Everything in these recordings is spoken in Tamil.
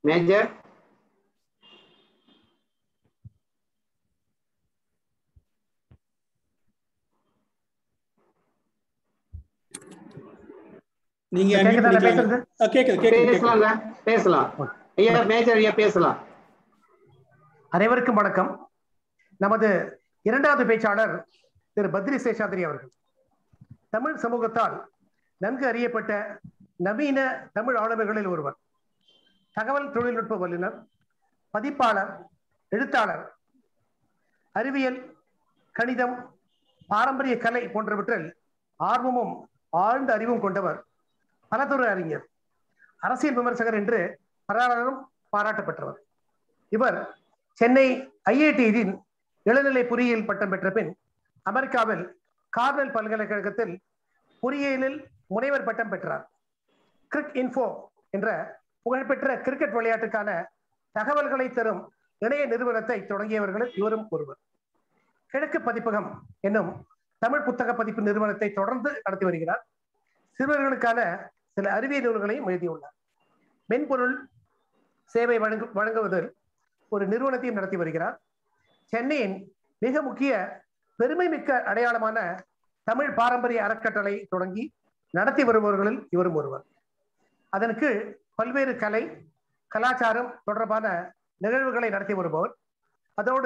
மேஜர் நீங்க unmute கேக்குதா நான் பண்ணிக்கலாங்க. பேசுறது ஆ, கேக்குது கேக்குது கேக்குது பேசலாங்க பேசலாம் ஐயா மேஜர் ஐயா பேசலாம் அனைவருக்கும் வணக்கம் நமது இரண்டாவது பேச்சாளர் திரு பத்ரி சேஷாத்ரி அவர்கள் தமிழ் சமூகத்தால் நன்கு அறியப்பட்ட நவீன தமிழ் ஆளுமைகளில் ஒருவர் தகவல் தொழில்நுட்ப வல்லுநர் பதிப்பாளர் எழுத்தாளர் அறிவியல் கணிதம் பாரம்பரிய கலை போன்றவற்றில் ஆர்வமும் ஆழ்ந்த அறிவும் கொண்டவர் பலதுறை அறிஞர் அரசியல் விமர்சகர் என்று பலராலும் பாராட்டப்பட்டவர் இவர் சென்னை ஐஐடியின் இளநிலை பொறியியல் பட்டம் பெற்ற பின் அமெரிக்காவில் கார்னல் பல்கலைக்கழகத்தில் பொறியியலில் முனைவர் பட்டம் பெற்றார் கிரிக் இன்ஃபோ என்ற புகழ்பெற்ற கிரிக்கெட் விளையாட்டுக்கான தகவல்களை தரும் இணைய நிறுவனத்தை தொடங்கியவர்களில் இவரும் ஒருவர் கிழக்கு பதிப்பகம் என்னும் தமிழ் புத்தக பதிப்பு நிறுவனத்தை தொடர்ந்து நடத்தி வருகிறார் சிறுவர்களுக்கான சில அறிவியல் நூல்களையும் எழுதியுள்ளார் மென்பொருள் சேவை வழங்கு வழங்குவதில் ஒரு நிறுவனத்தையும் நடத்தி வருகிறார் சென்னையின் மிக முக்கிய பெருமை மிக்க அடையாளமான தமிழ் பாரம்பரிய அறக்கட்டளை தொடங்கி நடத்தி வருபவர்களில் இவரும் ஒருவர் அதற்கு பல்வேறு கலை கலாச்சாரம் தொடர்பான நிகழ்வுகளை நடத்தி வருபவர் அதோடு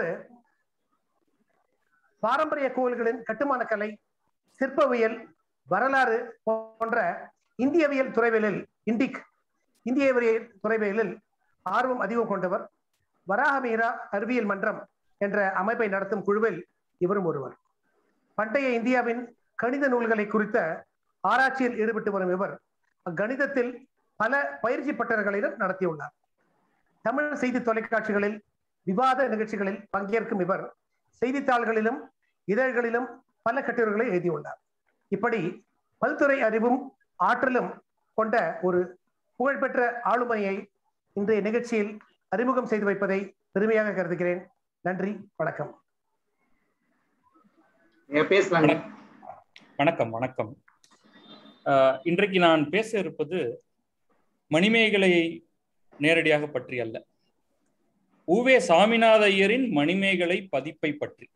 பாரம்பரிய கோவில்களின் கட்டுமான கலை சிற்பவியல் வரலாறு போன்ற இந்தியவியல் துறைகளில் இண்டிக் இந்தியவியல் துறைகளில் ஆர்வம் அதிகம் கொண்டவர் வராகமீரா அறிவியல் மன்றம் என்ற அமைப்பை நடத்தும் குழுவில் இவரும் ஒருவர் பண்டைய இந்தியாவின் கணித நூல்களை குறித்த ஆராய்ச்சியில் ஈடுபட்டு வரும் இவர் அக்கணிதத்தில் பல பயிற்சி பட்டறைகளிலும் நடத்தியுள்ளார் தமிழ் செய்தி தொலைக்காட்சிகளில் விவாத நிகழ்ச்சிகளில் பங்கேற்கும் இவர் செய்தித்தாள்களிலும் இதழ்களிலும் பல கட்டுரைகளை எழுதியுள்ளார் இப்படி பல்துறை அறிவும் ஆற்றலும் கொண்ட ஒரு புகழ்பெற்ற ஆளுமையை இன்றைய நிகழ்ச்சியில் அறிமுகம் செய்து வைப்பதை பெருமையாக கருதுகிறேன் நன்றி வணக்கம் ஐயா பேசலாங்க வணக்கம் வணக்கம் அஹ், இன்றைக்கு நான் பேச இருப்பது மணிமேகலை நேரடியாக பற்றி அல்ல உவே சாமிநாத ஐயரின் மணிமேகலை பதிப்பை பற்றி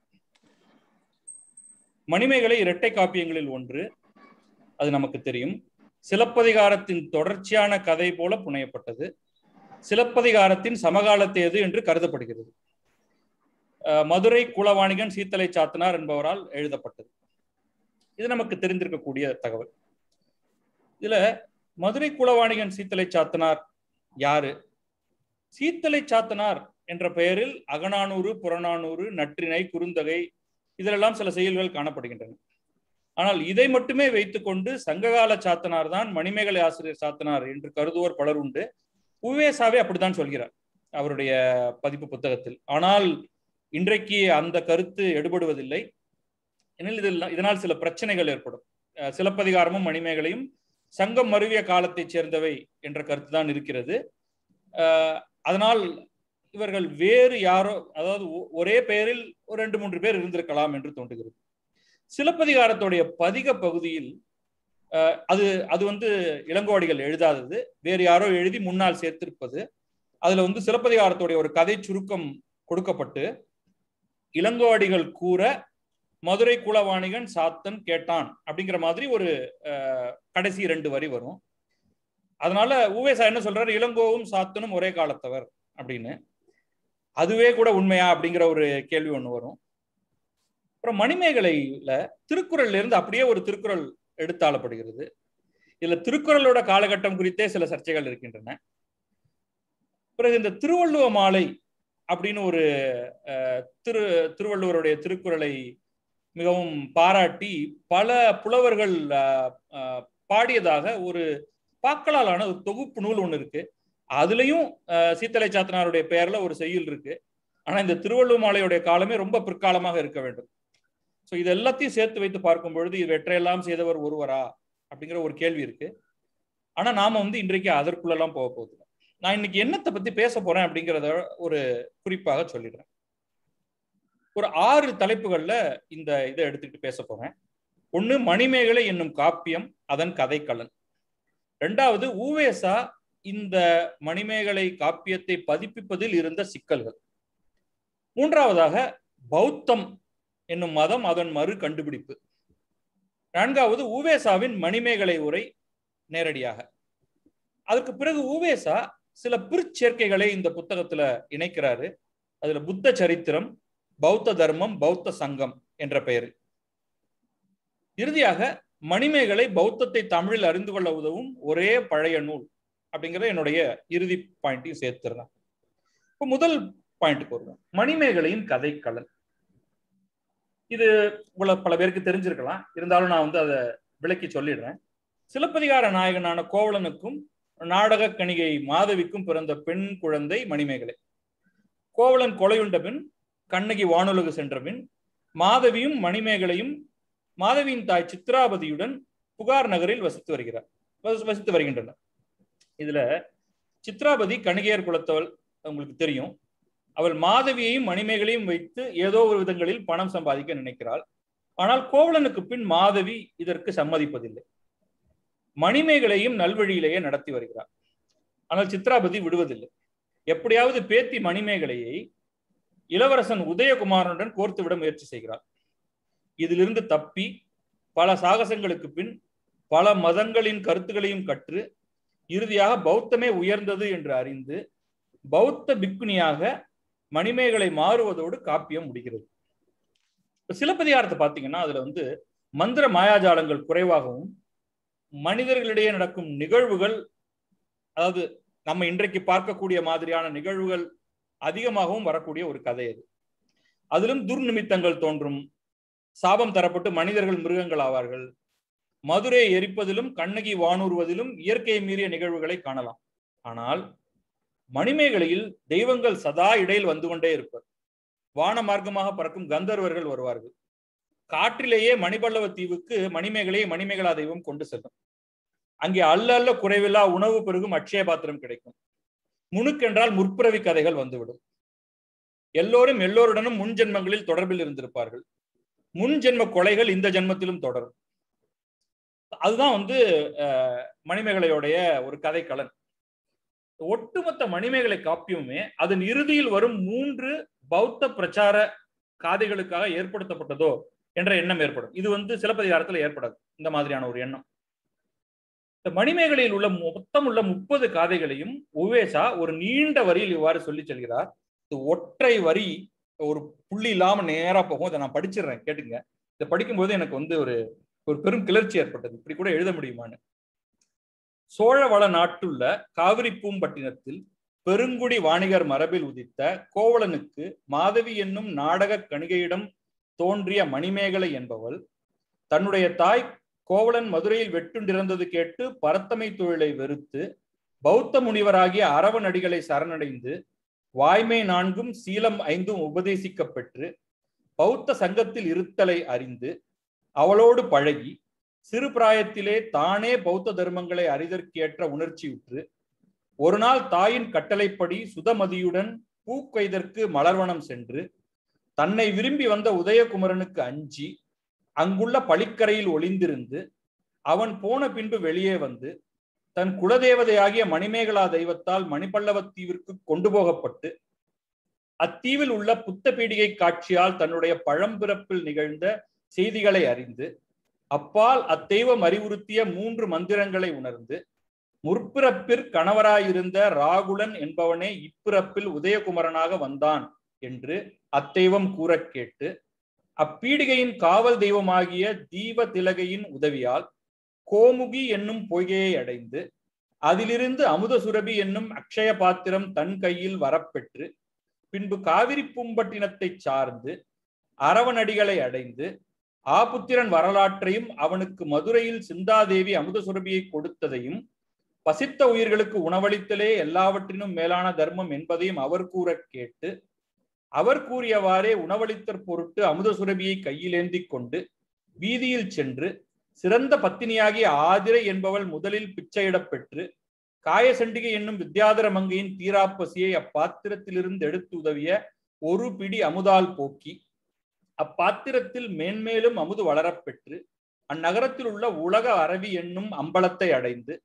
மணிமேகலை இரட்டை காப்பியங்களில் ஒன்று அது நமக்கு தெரியும் சிலப்பதிகாரத்தின் தொடர்ச்சியான கதை போல புனையப்பட்டது சிலப்பதிகாரத்தின் சமகாலத்தேது என்று கருதப்படுகிறது அஹ், மதுரை குலவாணிகன் சீத்தலை சாத்தனார் என்பவரால் எழுதப்பட்டது இது நமக்கு தெரிந்திருக்கக்கூடிய தகவல் இதுல மதுரை குலவாணிகன் சீத்தலை சாத்தனார் யாரு சீத்தலை சாத்தனார் என்ற பெயரில் அகநானூறு புறநானூறு நற்றிணை குறுந்தகை இதிலெல்லாம் சில செயல்கள் காணப்படுகின்றன ஆனால் இதை மட்டுமே வைத்துக்கொண்டு சங்ககால சாத்தனார் தான் மணிமேகலை ஆசிரியர் சாத்தனார் என்று கருதுவோர் பலர் உண்டு உவேசாவே அப்படித்தான் சொல்கிறார் அவருடைய பதிப்பு புத்தகத்தில் ஆனால் இன்றைக்கு அந்த கருத்து எடுபடுவதில்லை எனில் இதில் இதனால் சில பிரச்சனைகள் ஏற்படும் அஹ் சிலப்பதிகாரமும் மணிமேகலையும் சங்கம் மருவிய காலத்தைச் சேர்ந்தவை என்ற கருத்து தான் இருக்கிறது அஹ் அதனால் இவர்கள் வேறு யாரோ அதாவது ஒ- ஒரே பெயரில் ஒரு ரெண்டு மூன்று பேர் இருந்திருக்கலாம் என்று தோன்றுகிறது சிலப்பதிகாரத்துடைய பதிக பகுதியில் அஹ், அது அது வந்து இளங்கோவடிகள் எழுதாதது வேறு யாரோ எழுதி முன்னால் சேர்த்திருப்பது அதுல வந்து சிலப்பதிகாரத்துடைய ஒரு கதை சுருக்கம் கொடுக்கப்பட்டு இளங்கோவடிகள் கூற மதுரை குலவாணிகன் சாத்தன் கேட்டான் அப்படிங்கிற மாதிரி ஒரு அஹ், கடைசி ரெண்டு வரி வரும் அதனால உவேசா என்ன சொல்றாரு இளங்கோவும் சாத்தனும் ஒரே காலத்தவர் அப்படின்னு அதுவே கூட உண்மையா அப்படிங்கிற ஒரு கேள்வி ஒண்ணு வரும் அப்புறம் மணிமேகலையில திருக்குறள்ல இருந்து அப்படியே ஒரு திருக்குறள் எடுத்தாளப்படுகிறது இதுல திருக்குறளோட காலகட்டம் குறித்தே சில சர்ச்சைகள் இருக்கின்றன பிறகு இந்த திருவள்ளுவ மாலை அப்படின்னு ஒரு அஹ், திரு திருவள்ளுவருடைய திருக்குறளை மிகவும் பாராட்டி பல புலவர்கள் அஹ், அஹ், பாடியதாக ஒரு பாக்களாலான ஒரு தொகுப்பு நூல் ஒண்ணு இருக்கு அதுலயும் அஹ், சீத்தலை சாத்தனாருடைய பெயர்ல ஒரு செய்யுள் இருக்கு ஆனா இந்த திருவள்ளுவ மாலையுடைய காலமே ரொம்ப பிற்காலமாக இருக்க வேண்டும் ஸோ இது எல்லாத்தையும் சேர்த்து வைத்து பார்க்கும் பொழுது இது வெற்றையெல்லாம் செய்தவர் ஒருவரா அப்படிங்கிற ஒரு கேள்வி இருக்கு ஆனா நாம வந்து இன்றைக்கு அதற்குள்ளெல்லாம் போக போகுது நான் இன்னைக்கு என்னத்தை பத்தி பேச போறேன் அப்படிங்கிறத ஒரு குறிப்பாக சொல்லிடுறேன் ஒரு ஆறு தலைப்புகள்ல இந்த இதை எடுத்துக்கிட்டு பேச போறேன் ஒண்ணு மணிமேகலை என்னும் காப்பியம் அதன் கதைக்களன் ரெண்டாவது ஊவேசா இந்த மணிமேகலை காப்பியத்தை பதிப்பிப்பதில் இருந்த சிக்கல்கள் மூன்றாவதாக பௌத்தம் என்னும் மதம் அதன் மறு கண்டுபிடிப்பு நான்காவது ஊவேசாவின் மணிமேகலை உரை நேரடியாக அதற்கு பிறகு ஊவேசா சில பிற்சேர்க்கைகளை இந்த புத்தகத்துல இணைக்கிறாரு அதுல புத்த சரித்திரம் பௌத்த தர்மம் பௌத்த சங்கம் என்ற பெயரில் இறுதியாக மணிமேகலை பௌத்தத்தை தமிழில் அறிந்து கொள்ள உதவும் ஒரே பழைய நூல் அப்படிங்கிறத என்னுடைய இறுதி பாயிண்ட்டையும் சேர்த்துறேன் இப்போ முதல் பாயிண்ட்டுக்கு வருவோம் மணிமேகலையின் கதைக்களன் இது உள்ள பல பேருக்கு தெரிஞ்சிருக்கலாம் இருந்தாலும் நான் வந்து அதை விளக்கி சொல்லிடுறேன் சிலப்பதிகார நாயகனான கோவலனுக்கும் நாடக கணிகை மாதவிக்கும் பிறந்த பெண் குழந்தை மணிமேகலை கோவலன் கொலையுண்ட பின் கண்ணகி வானுலகு சென்ற பின் மாதவியும் மணிமேகலையும் மாதவியின் தாய் சித்ராபதியுடன் புகார் நகரில் வசித்து வருகிறார் வசித்து வருகின்றனர் இதுல சித்ராபதி கணிகையர் குலத்தவள் உங்களுக்கு தெரியும் அவள் மாதவியையும் மணிமேகலையும் வைத்து ஏதோ ஒரு விதங்களில் பணம் சம்பாதிக்க நினைக்கிறாள் ஆனால் கோவலனுக்கு பின் மாதவி இதற்கு சம்மதிப்பதில்லை மணிமேகலையும் நல்வழியிலேயே நடத்தி வருகிறார் ஆனால் சித்ராபதி விடுவதில்லை எப்படியாவது பேத்தி மணிமேகலையை இளவரசன் உதயகுமாரனுடன் கோர்த்துவிட முயற்சி செய்கிறார் இதிலிருந்து தப்பி பல சாகசங்களுக்கு பின் பல மதங்களின் கருத்துகளையும் கற்று இறுதியாக பௌத்தமே உயர்ந்தது என்று அறிந்து பௌத்த பிக்குனியாக மணிமேகலை மாறுவதோடு காப்பியம் முடிகிறது இப்ப சிலப்பதிகாரத்தை பார்த்தீங்கன்னா அதுல வந்து மந்திர மாயாஜாலங்கள் குறைவாகவும் மனிதர்களிடையே நடக்கும் நிகழ்வுகள் அதாவது நம்ம இன்றைக்கு பார்க்கக்கூடிய மாதிரியான நிகழ்வுகள் அதிகமாகவும் வரக்கூடிய ஒரு கதை அது அதிலும் துர்நிமித்தங்கள் தோன்றும் சாபம் தரப்பட்டு மனிதர்கள் மிருகங்கள் ஆவார்கள் மதுரை எரிப்பதிலும் கண்ணகி வானூறுவதிலும் இயற்கை மீறிய நிகழ்வுகளை காணலாம் ஆனால் மணிமேகலையில் தெய்வங்கள் சதா இடையில் வந்து கொண்டே இருப்பர் வான மார்க்கமாக பறக்கும் கந்தர்வர்கள் வருவார்கள் காற்றிலேயே மணிபல்லவ தீவுக்கு மணிமேகலையை மணிமேகலா தெய்வம் கொண்டு செல்லும் அங்கே அல்ல அல்ல குறைவில்லா உணவு பெருகும் அட்சய பாத்திரம் கிடைக்கும் முணுக்கென்றால் முற்பிறவி கதைகள் வந்துவிடும் எல்லோரும் எல்லோருடனும் முன் ஜென்மங்களில் தொடர்பில் இருந்திருப்பார்கள் முன் ஜென்ம கொலைகள் இந்த ஜென்மத்திலும் தொடரும் அதுதான் வந்து மணிமேகலையோடைய ஒரு கதைக்களன் ஒட்டுமொத்த மணிமேகலை காப்பியமுமே அதன் இறுதியில் வரும் மூன்று பௌத்த பிரச்சார காதைகளுக்காக ஏற்படுத்தப்பட்டதோ என்ற எண்ணம் ஏற்படும் இது வந்து சிலப்பதிகாரத்துல ஏற்படாது இந்த மாதிரியான ஒரு எண்ணம் இந்த மணிமேகலையில் உள்ள மொத்தம் உள்ள முப்பது காதைகளையும் உவேசா ஒரு நீண்ட வரியில் இவ்வாறு சொல்லி செல்கிறார் இது ஒற்றை வரி ஒரு புள்ளி இல்லாம நேரா போகும் இதை நான் படிச்சிடுறேன் கேட்டுங்க இதை படிக்கும்போது எனக்கு வந்து ஒரு ஒரு பெரும் கிளர்ச்சி ஏற்பட்டது இப்படி கூட எழுத முடியுமான்னு சோழவள நாட்டுள்ள காவிரி பூம்பட்டினத்தில் பெருங்குடி வாணிகர் மரபில் உதித்த கோவலனுக்கு மாதவி என்னும் நாடக கணிகையிடம் தோன்றிய மணிமேகலை என்பவள் தன்னுடைய தாய் கோவலன் மதுரையில் வெட்டுண்டிருந்தது கேட்டு பரத்தமை தொழிலை வெறுத்து பௌத்த முனிவராகிய அரவநடிகளை சரணடைந்து வாய்மை நான்கும் சீலம் ஐந்தும் உபதேசிக்க பெற்று பௌத்த சங்கத்தில் இருத்தலை அறிந்து அவளோடு பழகி சிறு பிராயத்திலே தானே பௌத்த தர்மங்களை அறிதற்கேற்ற உணர்ச்சியுற்று ஒரு நாள் தாயின் கட்டளைப்படி சுதமதியுடன் பூக்கொய்தற்கு மலர்வனம் சென்று தன்னை விரும்பி வந்த உதயகுமரனுக்கு அஞ்சி அங்குள்ள பழிக்கரையில் ஒளிந்திருந்து அவன் போன பின்பு வெளியே வந்து தன் குலதேவதையாகிய மணிமேகலா தெய்வத்தால் மணிப்பல்லவத் தீவிற்கு கொண்டு போகப்பட்டு அத்தீவில் உள்ள புத்த பீடிகை காட்சியால் தன்னுடைய பழம்பிறப்பில் நிகழ்ந்த செய்திகளை அறிந்து அப்பால் அத்தெய்வம் அறிவுறுத்திய மூன்று மந்திரங்களை உணர்ந்து முற்பிறப்பிற் கணவராயிருந்த ராகுலன் என்பவனே இப்பிறப்பில் உதயகுமரனாக வந்தான் என்று அத்தெய்வம் கூற கேட்டு அப்பீடிகையின் காவல் தெய்வமாகிய தீப திலகையின் உதவியால் கோமுகி என்னும் பொய்கையை அடைந்து அதிலிருந்து அமுத சுரபி என்னும் அக்ஷய பாத்திரம் தன் கையில் வரப்பெற்று பின்பு காவிரி பூம்பட்டினத்தை சார்ந்து அரவணடிகளை அடைந்து ஆபுத்திரன் வரலாற்றையும் அவனுக்கு மதுரையில் சிந்தாதேவி அமுத சுரபியை கொடுத்ததையும் பசித்த உயிர்களுக்கு உணவளித்தலே எல்லாவற்றினும் மேலான தர்மம் என்பதையும் அவர் கூற கேட்டு அவர் கூறியவாறே உணவளித்தற் பொருட்டு அமுத சுரபியை கையிலேந்தி கொண்டு வீதியில் சென்று சிறந்த பத்தினியாகிய ஆதிரை என்பவள் முதலில் பிச்சையிடப் பெற்று காயசண்டிகை என்னும் வித்யாதர மங்கையின் தீராப்பசியை அப்பாத்திரத்திலிருந்து எடுத்து உதவிய ஒரு பிடி அமுதால் போக்கி அப்பாத்திரத்தில் மேன்மேலும் அமுது வளரப்பெற்று அந்நகரத்தில் உள்ள உலக அரவி என்னும் அம்பலத்தை அடைந்து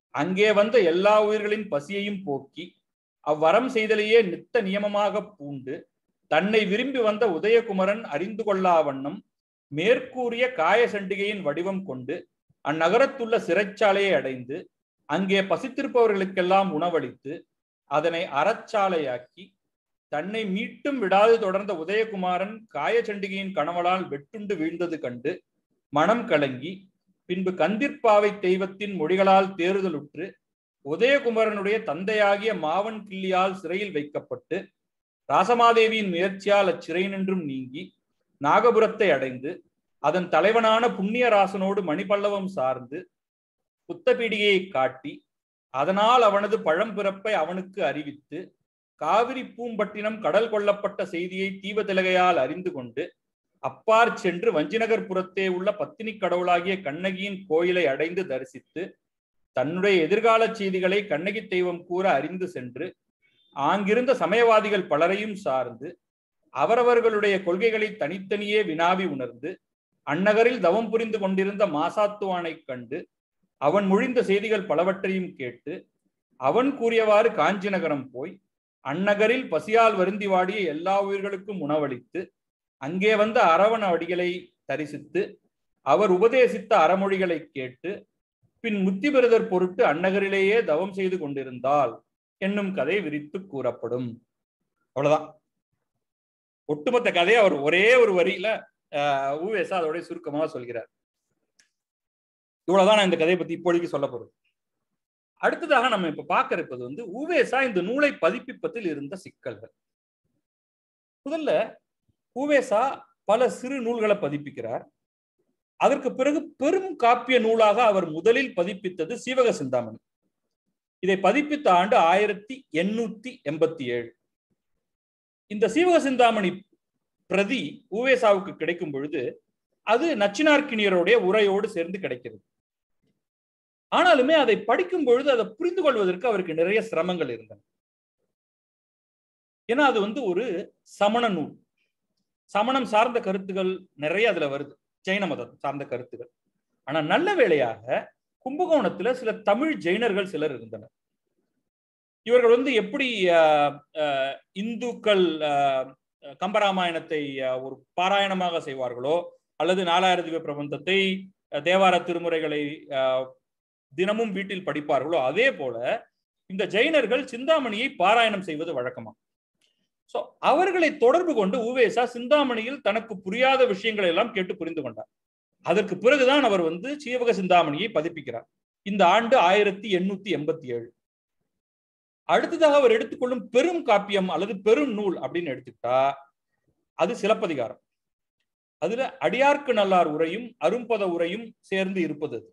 அங்கே வந்த எல்லா உயிர்களின் பசியையும் போக்கி அவ்வரம் செய்தலையே நித்த நியமமாக பூண்டு தன்னை விரும்பி வந்த உதயகுமரன் அறிந்து கொள்ளா வண்ணம் மேற்கூறிய காய சண்டிகையின் வடிவம் கொண்டு அந்நகரத்துள்ள சிறைச்சாலையை அடைந்து அங்கே பசித்திருப்பவர்களுக்கெல்லாம் உணவளித்து அதனை அறச்சாலையாக்கி தன்னை மீட்டும் விடாது தொடர்ந்த உதயகுமாரன் காயச்சண்டிகையின் கணவளால் வெட்டுண்டு வீழ்ந்தது கண்டு மனம் கலங்கி பின்பு கந்திர்பாவை தெய்வத்தின் மொழிகளால் தேறுதலுற்று உதயகுமரனுடைய தந்தையாகிய மாவன் கிள்ளியால் சிறையில் வைக்கப்பட்டு ராசமாதேவியின் முயற்சியால் அச்சிறை நின்றும் நீங்கி நாகபுரத்தை அடைந்து அதன் தலைவனான புண்ணியராசனோடு மணிபல்லவம் சார்ந்து புத்தபீடிகையை காட்டி அதனால் அவனது பழம்பிறப்பை அவனுக்கு அறிவித்து காவிரி பூம்பட்டினம் கடல் கொள்ளப்பட்ட செய்தியை தீவதிலகையால் அறிந்து கொண்டு அப்பார் சென்று வஞ்சிநகர்புறத்தே உள்ள பத்தினி கடவுளாகிய கண்ணகியின் கோயிலை அடைந்து தரிசித்து தன்னுடைய எதிர்கால செய்திகளை கண்ணகி தெய்வம் கூற அறிந்து சென்று ஆங்கிருந்த சமயவாதிகள் பலரையும் சார்ந்து அவரவர்களுடைய கொள்கைகளை தனித்தனியே வினாவி உணர்ந்து அந்நகரில் தவம் புரிந்து கொண்டிருந்த மாசாத்துவானை கண்டு அவன் மொழிந்த செய்திகள் பலவற்றையும் கேட்டு அவன் கூறியவாறு காஞ்சி நகரம் போய் அந்நகரில் பசியால் வருந்தி வாடிய எல்லா உயிர்களுக்கும் உணவளித்து அங்கே வந்த அரவண அடிகளை தரிசித்து அவர் உபதேசித்த அறமொழிகளை கேட்டு பின் முத்தி பெறுதற் பொருட்டு அந்நகரிலேயே தவம் செய்து கொண்டிருந்தால் என்னும் கதை விரித்து கூறப்படும் அவ்வளவுதான் ஒட்டுமொத்த கதையை அவர் ஒரே ஒரு வரியில ஊவேசா அதோட சுருக்கமாக சொல்கிறார் இவ்வளவுதான் நான் இந்த கதையை பத்தி இப்பொழுது சொல்ல போறோம் அடுத்ததாக நம்ம இப்ப பார்க்க இருப்பது வந்து ஊவேசா இந்த நூலை பதிப்பிப்பதில் இருந்த சிக்கல்கள் முதல்ல ஊவேசா பல சிறு நூல்களை பதிப்பிக்கிறார் அதற்கு பிறகு பெரும் காப்பிய நூலாக அவர் முதலில் பதிப்பித்தது சீவக சிந்தாமணி இதை பதிப்பித்த ஆண்டு ஆயிரத்தி எண்ணூத்தி எண்பத்தி ஏழு இந்த சீவக சிந்தாமணி பிரதி ஊவேசாவுக்கு கிடைக்கும் பொழுது அது நச்சினார்கினியருடைய உரையோடு சேர்ந்து கிடைக்கிறது ஆனாலுமே அதை படிக்கும் பொழுது அதை புரிந்து கொள்வதற்கு அவருக்கு நிறைய சிரமங்கள் இருந்தன ஏன்னா அது வந்து ஒரு சமண நூல் சமணம் சார்ந்த கருத்துகள் நிறைய அதுல வருது ஜெயின மதம் சார்ந்த கருத்துகள் ஆனா நல்ல வேளையாக கும்பகோணத்துல சில தமிழ் ஜெயினர்கள் சிலர் இருந்தனர் இவர்கள் வந்து எப்படி இந்துக்கள் கம்பராமாயணத்தை ஒரு பாராயணமாக செய்வார்களோ அல்லது நாலாயிர பிரபந்தத்தை தேவார திருமுறைகளை தினமும் வீட்டில் படிப்பார்களோ அதே போல இந்த ஜெயினர்கள் சிந்தாமணியை பாராயணம் செய்வது வழக்கமா சோ அவர்களை தொடர்பு கொண்டு உவேசா சிந்தாமணியில் தனக்கு புரியாத விஷயங்களை எல்லாம் கேட்டு புரிந்து கொண்டார் அதற்கு பிறகுதான் அவர் வந்து சீவக சிந்தாமணியை பதிப்பிக்கிறார் இந்த ஆண்டு ஆயிரத்தி எண்ணூத்தி எண்பத்தி ஏழு அடுத்ததாக அவர் எடுத்துக்கொள்ளும் பெரும் காப்பியம் அல்லது பெரும் நூல் அப்படின்னு எடுத்துக்கிட்டா அது சிலப்பதிகாரம் அதுல அடியார்க்கு நல்லார் உரையும் அரும்பத உரையும் சேர்ந்து இருப்பது அது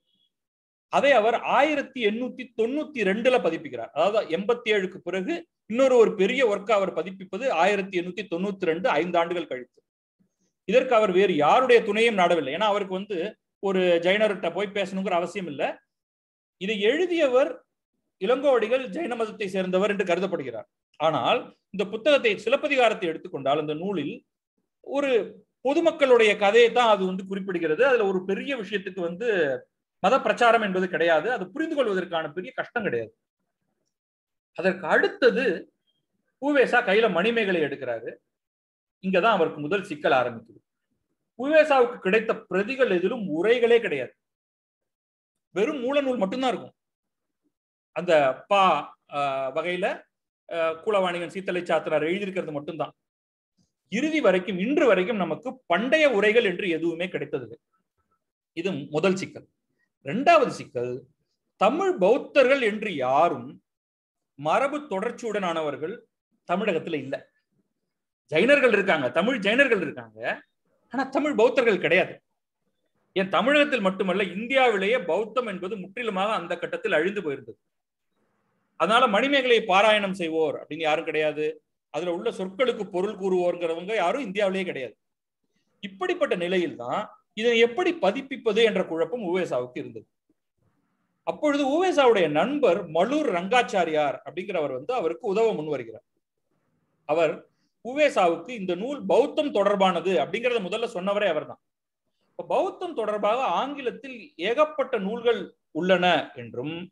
அதை அவர் ஆயிரத்தி எண்ணூத்தி தொண்ணூத்தி ரெண்டுல பதிப்பிக்கிறார் அதாவது எண்பத்தி ஏழுக்கு பிறகு இன்னொரு ஒரு பெரிய ஒர்க்கை அவர் பதிப்பிப்பது ஆயிரத்தி எண்ணூத்தி தொண்ணூத்தி ரெண்டு ஐந்து ஆண்டுகள் கழித்து இதற்கு அவர் வேறு யாருடைய துணையும் நாடவில்லை ஏன்னா அவருக்கு வந்து ஒரு ஜெயினர்கிட்ட போய் பேசணுங்கிற அவசியம் இல்லை இதை எழுதியவர் இளங்கோவடிகள் ஜெயின மதத்தை சேர்ந்தவர் என்று கருதப்படுகிறார் ஆனால் இந்த புத்தகத்தை சிலப்பதிகாரத்தை எடுத்துக்கொண்டால் இந்த நூலில் ஒரு பொதுமக்களுடைய கதையை தான் அது வந்து குறிப்பிடுகிறது அதுல ஒரு பெரிய விஷயத்துக்கு வந்து மத பிரச்சாரம் என்பது கிடையாது அது புரிந்து கொள்வதற்கான பெரிய கஷ்டம் கிடையாது அதற்கு அடுத்தது பூவேசா கையில மணிமேகலை எடுக்கிறாரு இங்கதான் அவருக்கு முதல் சிக்கல் ஆரம்பிக்குது பூவேசாவுக்கு கிடைத்த பிரதிகள் எதிலும் உரைகளே கிடையாது வெறும் மூலநூல் மட்டும்தான் இருக்கும் அந்த பா வகையில கூலவாணிகன் சீத்தலை சாத்திரார் எழுதியிருக்கிறது மட்டும்தான் இறுதி வரைக்கும் இன்று வரைக்கும் நமக்கு பண்டைய உரைகள் என்று எதுவுமே கிடைத்ததில்லை இது முதல் சிக்கல் இரண்டாவது சிக்கல் தமிழ் பௌத்தர்கள் என்று யாரும் மரபு தொடர்ச்சியுடனானவர்கள் தமிழகத்துல இல்ல ஜைனர்கள் இருக்காங்க தமிழ் ஜைனர்கள் இருக்காங்க ஆனா தமிழ் பௌத்தர்கள் கிடையாது ஏன் தமிழகத்தில் மட்டுமல்ல இந்தியாவிலேயே பௌத்தம் என்பது முற்றிலுமாக அந்த கட்டத்தில் அழிந்து போயிருந்தது அதனால மணிமேகலையை பாராயணம் செய்வோர் அப்படின்னு யாரும் கிடையாது அதுல உள்ள சொற்களுக்கு பொருள் கூறுவோர்ங்கிறவங்க யாரும் இந்தியாவிலேயே கிடையாது இப்படிப்பட்ட நிலையில் தான் இதை எப்படி பதிப்பிப்பது என்ற குழப்பம் உவேசாவுக்கு இருந்தது அப்பொழுது உவேசாவுடைய நண்பர் மலூர் ரங்காச்சாரியார் அப்படிங்கிறவர் வந்து அவருக்கு உதவ முன் வருகிறார் அவர் உவேசாவுக்கு இந்த நூல் பௌத்தம் தொடர்பானது அப்படிங்கறத முதல்ல சொன்னவரே அவர்தான் பௌத்தம் தொடர்பாக ஆங்கிலத்தில் ஏகப்பட்ட நூல்கள் உள்ளன என்றும்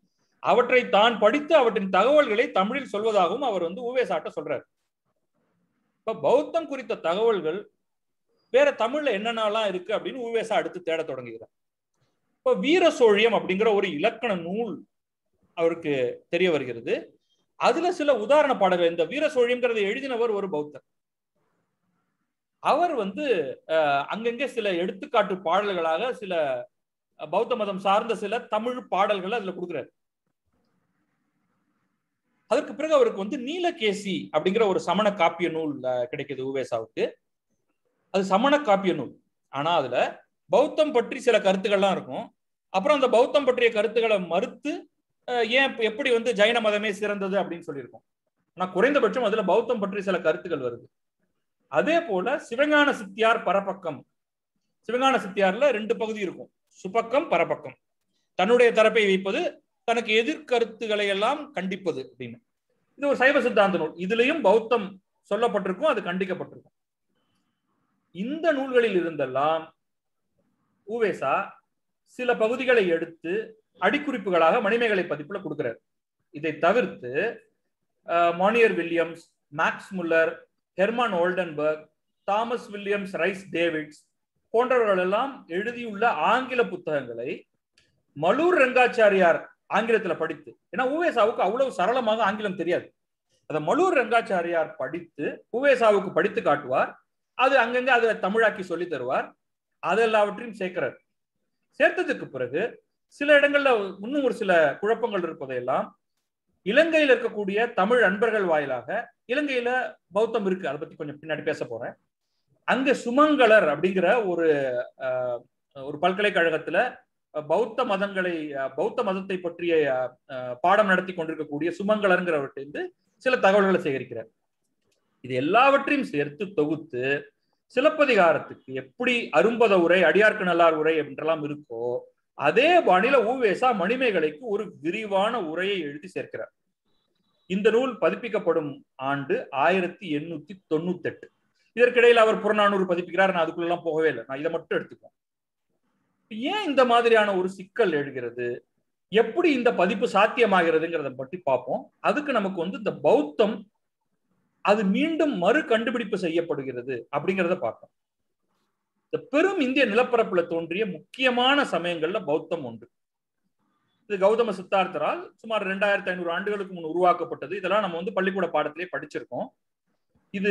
அவற்றை தான் படித்து அவற்றின் தகவல்களை தமிழில் சொல்வதாகவும் அவர் வந்து ஊவேசாட்ட சொல்றாரு இப்ப பௌத்தம் குறித்த தகவல்கள் வேற தமிழ்ல என்னென்னலாம் இருக்கு அப்படின்னு ஊவேசா அடுத்து தேட தொடங்குகிறார் இப்ப வீர சோழியம் அப்படிங்கிற ஒரு இலக்கண நூல் அவருக்கு தெரிய வருகிறது அதுல சில உதாரண பாடல்கள் இந்த வீர சோழியம்ங்கிறத எழுதினவர் ஒரு பௌத்தர் அவர் வந்து அஹ், அங்கங்கே சில எடுத்துக்காட்டு பாடல்களாக சில பௌத்த மதம் சார்ந்த சில தமிழ் பாடல்களை அதுல கொடுக்குறாரு அதற்கு பிறகு அவருக்கு வந்து நீலகேசி அப்படிங்கிற ஒரு சமண காப்பிய நூல் அஹ், கிடைக்குது உவேசாவுக்கு அது சமண காப்பிய நூல் ஆனா அதுல பௌத்தம் பற்றி சில கருத்துக்கள்லாம் இருக்கும் அப்புறம் அந்த பௌத்தம் பற்றிய கருத்துக்களை மறுத்து அஹ், ஏன் இப்ப எப்படி வந்து ஜைன மதமே சிறந்தது அப்படின்னு சொல்லியிருக்கோம் ஆனா குறைந்தபட்சம் அதுல பௌத்தம் பற்றி சில கருத்துக்கள் வருது அதே போல சிவஞான சித்தியார் பரபக்கம் சிவஞான சித்தியார்ல ரெண்டு பகுதி இருக்கும் சுபக்கம் பரபக்கம் தன்னுடைய தரப்பை வைப்பது தனக்கு எதிர்கருத்துக்களை எல்லாம் கண்டிப்பது அப்படின்னு இது ஒரு சைவ சித்தாந்த நூல் இதுலயும் பௌத்தம் சொல்லப்பட்டிருக்கும் அது கண்டிக்கப்பட்டிருக்கும் இந்த நூல்களில் இருந்தெல்லாம் ஊவேசா சில பகுதிகளை எடுத்து அடிக்குறிப்புகளாக மணிமேகலை பதிப்புல கொடுக்கிறார் இதை தவிர்த்து அஹ், Monier Williams Max Muller Hermann Oldenberg Thomas Williams Rhys Davids போன்றவர்கள் எல்லாம் எழுதியுள்ள ஆங்கில புத்தகங்களை மலூர் ரங்காச்சாரியார் ஆங்கிலத்துல படித்து ஏன்னா உவேசாவுக்கு அவ்வளவு சரளமாக ஆங்கிலம் தெரியாது அதை மலூர் ரங்காச்சாரியார் படித்து உவேசாவுக்கு படித்து காட்டுவார் அது அங்கங்க அதை தமிழாக்கி சொல்லி தருவார் அதெல்லாவற்றையும் சேர்க்கிறார் சேர்த்ததுக்கு பிறகு சில இடங்கள்ல இன்னும் ஒரு சில குழப்பங்கள் இருப்பதையெல்லாம் இலங்கையில் இருக்கக்கூடிய தமிழ் அன்பர்கள் வாயிலாக இலங்கையில பௌத்தம் இருக்கு அதை பத்தி கொஞ்சம் பின்னாடி பேச போறேன் அங்க சுமங்கலர் அப்படிங்கிற ஒரு அஹ், ஒரு பல்கலைக்கழகத்துல பௌத்த மதங்களை அஹ், பௌத்த மதத்தை பற்றிய அஹ், பாடம் நடத்தி கொண்டிருக்கக்கூடிய சுமங்கலருங்கிறவர்கிட்ட சில தகவல்களை சேகரிக்கிறார் இது எல்லாவற்றையும் சேர்த்து தொகுத்து சிலப்பதிகாரத்துக்கு எப்படி அரும்பத உரை அடியார்க்கு நல்லார் உரை என்றெல்லாம் இருக்கோ அதே பாணியில ஊவேசா மணிமேகலைக்கு ஒரு விரிவான உரையை எழுதி சேர்க்கிறார் இந்த நூல் பதிப்பிக்கப்படும் ஆண்டு ஆயிரத்தி எண்ணூத்தி தொண்ணூத்தி எட்டு இதற்கிடையில் அவர் புறநானூறு பதிப்பிக்கிறார் நான் அதுக்குள்ள எல்லாம் போகவே இல்லை நான் இதை மட்டும் எடுத்துக்குவோம் ஏன் இந்த மாதிரியான ஒரு சிக்கல் எழுகிறது எப்படி இந்த பதிப்பு சாத்தியமாகிறதுங்கிறத பற்றி பார்ப்போம் அதுக்கு நமக்கு வந்து இந்த பௌத்தம் அது மீண்டும் மறு கண்டுபிடிப்பு செய்யப்படுகிறது அப்படிங்கிறத பார்ப்போம் இந்த பெரும் இந்திய நிலப்பரப்புல தோன்றிய முக்கியமான சமயங்கள்ல பௌத்தம் ஒன்று இது கௌதம சித்தார்த்தரால் சுமார் ரெண்டாயிரத்தி ஐநூறு ஆண்டுகளுக்கு முன் உருவாக்கப்பட்டது இதெல்லாம் நம்ம வந்து பள்ளிக்கூட பாடத்திலே படிச்சிருக்கோம் இது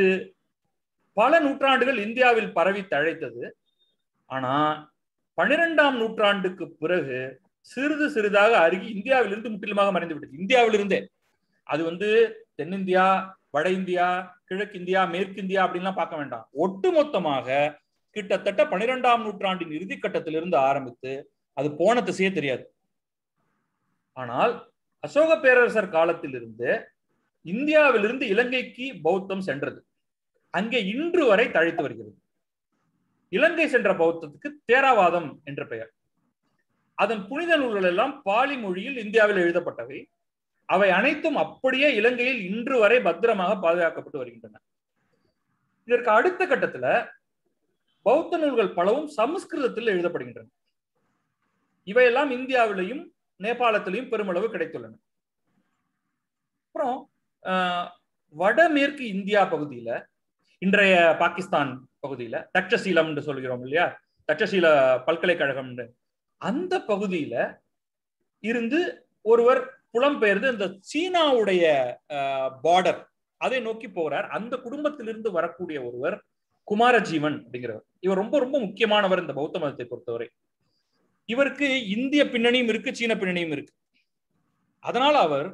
பல நூற்றாண்டுகள் இந்தியாவில் பரவி தழைத்தது ஆனா பன்னிரெண்டாம் நூற்றாண்டுக்கு பிறகு சிறிது சிறிதாக அருகி இந்தியாவிலிருந்து முற்றிலுமாக மறைந்து விட்டது இந்தியாவிலிருந்தே அது வந்து தென்னிந்தியா வட இந்தியா கிழக்கு இந்தியா மேற்கு இந்தியா அப்படின்லாம் பார்க்க வேண்டாம் ஒட்டுமொத்தமாக கிட்டத்தட்ட பன்னிரெண்டாம் நூற்றாண்டின் இறுதி கட்டத்திலிருந்து ஆரம்பித்து அது போன திசையே தெரியாது ஆனால் அசோக பேரரசர் காலத்திலிருந்து இந்தியாவிலிருந்து இலங்கைக்கு பௌத்தம் சென்றது அங்கே இன்று வரை தழைத்து வருகிறது இலங்கை சென்ற பௌத்தத்துக்கு தேராவாதம் என்ற பெயர் அதன் புனித நூல்கள் எல்லாம் பாலி மொழியில் இந்தியாவில் எழுதப்பட்டவை அவை அனைத்தும் அப்படியே இலங்கையில் இன்று வரை பத்திரமாக பாதுகாக்கப்பட்டு வருகின்றன இதற்கு அடுத்த கட்டத்துல பௌத்த நூல்கள் பலவும் சமஸ்கிருதத்தில் எழுதப்படுகின்றன இவையெல்லாம் இந்தியாவிலையும் நேபாளத்திலையும் பெருமளவு கிடைத்துள்ளன அப்புறம் ஆஹ், வடமேற்கு இந்தியா பகுதியில இன்றைய பாகிஸ்தான் பகுதியில தட்சசீலம் என்று சொல்கிறோம் இல்லையா தட்சசீல பல்கலைக்கழகம்னு அந்த பகுதியில இருந்து ஒருவர் புலம்பெயர்ந்து இந்த சீனாவுடைய பார்டர் அதை நோக்கி போறார் அந்த குடும்பத்திலிருந்து வரக்கூடிய ஒருவர் குமாரஜீவன் அப்படிங்கிறவர் இவர் ரொம்ப ரொம்ப முக்கியமானவர் இந்த பௌத்த மதத்தை பொறுத்தவரை இவருக்கு இந்திய பின்னணியும் இருக்கு சீன பின்னணியும் இருக்கு அதனால அவர்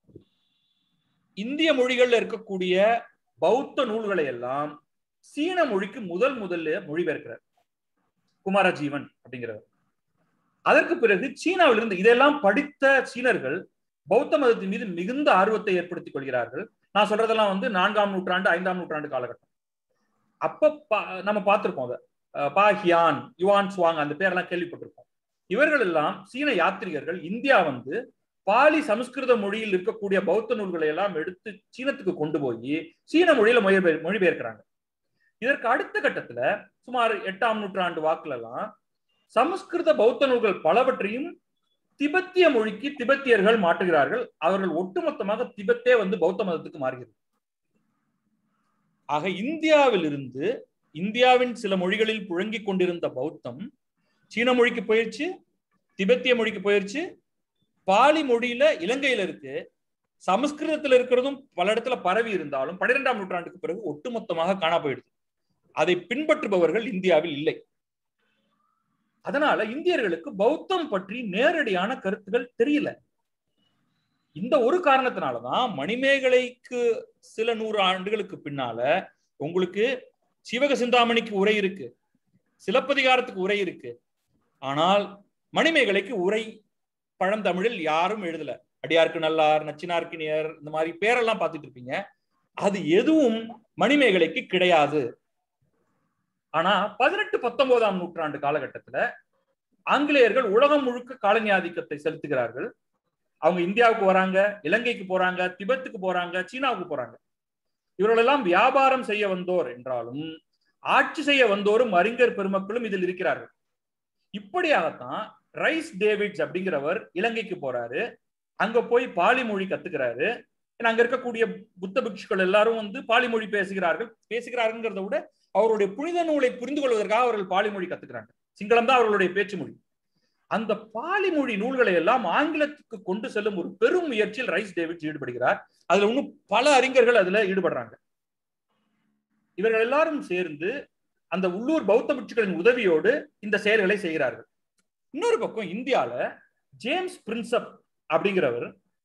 இந்திய மொழிகள்ல இருக்கக்கூடிய பௌத்த நூல்களை எல்லாம் சீன மொழிக்கு முதல் முதல்ல மொழிபெயர்க்கிறார் குமாரஜீவன் அப்படிங்கிறவர் அதற்கு பிறகு சீனாவிலிருந்து இதெல்லாம் படித்த சீனர்கள் பௌத்த மதத்தின் மீது மிகுந்த ஆர்வத்தை ஏற்படுத்திக் கொள்கிறார்கள் நான் சொல்றதெல்லாம் வந்து நான்காம் நூற்றாண்டு ஐந்தாம் நூற்றாண்டு காலகட்டம் அப்ப பா- நம்ம பார்த்திருப்போம் அதை அஹ் பா ஹியான் யுவான் சுவாங் அந்த பேரெல்லாம் கேள்விப்பட்டிருப்போம் இவர்கள் எல்லாம் சீன யாத்ரிகர்கள் இந்தியா வந்து பாலி சமஸ்கிருத மொழியில் இருக்கக்கூடிய பௌத்த நூல்களை எல்லாம் எடுத்து சீனத்துக்கு கொண்டு போய் சீன மொழியில மொழிபெயர் மொழிபெயர்க்கிறாங்க இதற்கு அடுத்த கட்டத்துல சுமார் எட்டாம் நூற்றாண்டு வாக்குல எல்லாம் சமஸ்கிருத பௌத்த நூல்கள் பலவற்றையும் திபெத்திய மொழிக்கு திபெத்தியர்கள் மாற்றுகிறார்கள் அவர்கள் ஒட்டுமொத்தமாக திபெத்தே வந்து பௌத்த மதத்துக்கு மாறுகிறது ஆக இந்தியாவில் இருந்து இந்தியாவின் சில மொழிகளில் புழங்கிக் கொண்டிருந்த பௌத்தம் சீன மொழிக்கு போயிருச்சு திபெத்திய மொழிக்கு போயிருச்சு பாலி மொழியில இலங்கையில இருக்கு சமஸ்கிருதத்துல இருக்கிறதும் பல இடத்துல பரவி இருந்தாலும் பன்னிரெண்டாம் நூற்றாண்டுக்கு பிறகு ஒட்டுமொத்தமாக காணா போயிடுது அதை பின்பற்றுபவர்கள் இந்தியாவில் இல்லை அதனால இந்தியர்களுக்கு பௌத்தம் பற்றி நேரடியான கருத்துகள் தெரியல இந்த ஒரு காரணத்தினாலதான் மணிமேகலைக்கு சில நூறு ஆண்டுகளுக்கு பின்னால உங்களுக்கு சிவக சிந்தாமணிக்கு உரை இருக்கு சிலப்பதிகாரத்துக்கு உரை இருக்கு ஆனால் மணிமேகலைக்கு உரை பழந்தமிழில் யாரும் எழுதல அடியார்க்கு நல்லார் நச்சினார்க்கினியர் இந்த மாதிரி பேரெல்லாம் பார்த்துட்டு இருப்பீங்க அது எதுவும் மணிமேகலைக்கு கிடையாது ஆனா பதினெட்டு பத்தொன்பதாம் நூற்றாண்டு காலகட்டத்துல ஆங்கிலேயர்கள் உலகம் முழுக்க காலனி ஆதிக்கத்தை செலுத்துகிறார்கள் அவங்க இந்தியாவுக்கு வராங்க இலங்கைக்கு போறாங்க திபெத்துக்கு போறாங்க சீனாவுக்கு போறாங்க இவர்களெல்லாம் வியாபாரம் செய்ய வந்தோர் என்றாலும் ஆட்சி செய்ய வந்தோரும் அறிஞர் பெருமக்களும் இதில் இருக்கிறார்கள் இப்படியாகத்தான் ரைஸ் டேவிட்ஸ் அப்படிங்கிறவர் இலங்கைக்கு போறாரு அங்க போய் பாலி மொழி கத்துக்கிறாரு ஏன்னா அங்க இருக்கக்கூடிய புத்த பிக்ஷுக்கள் எல்லாரும் வந்து பாலி மொழி பேசுகிறார்கள் பேசுகிறாருங்கிறத விட அவருடைய புனித நூலை புரிந்து கொள்வதற்காக அவர்கள் பாலி மொழி கத்துக்கிறாங்க சிங்களம் தான் அவர்களுடைய பேச்சு மொழி அந்த பாலி மொழி நூல்களை எல்லாம் ஆங்கிலத்துக்கு கொண்டு செல்லும் ஒரு பெரும் முயற்சியில் ரைஸ் டேவிட்ஸ் ஈடுபடுகிறார் அதுல இன்னும் பல அறிஞர்கள் அதுல ஈடுபடுறாங்க இவர்கள் எல்லாரும் சேர்ந்து அந்த உள்ளூர் பௌத்த பிட்சுகளின் உதவியோடு இந்த செயல்களை செய்கிறார்கள் இன்னொரு பக்கம் இந்தியால ஜேம்ஸ் பிரின்சப் அப்படிங்கிறவர்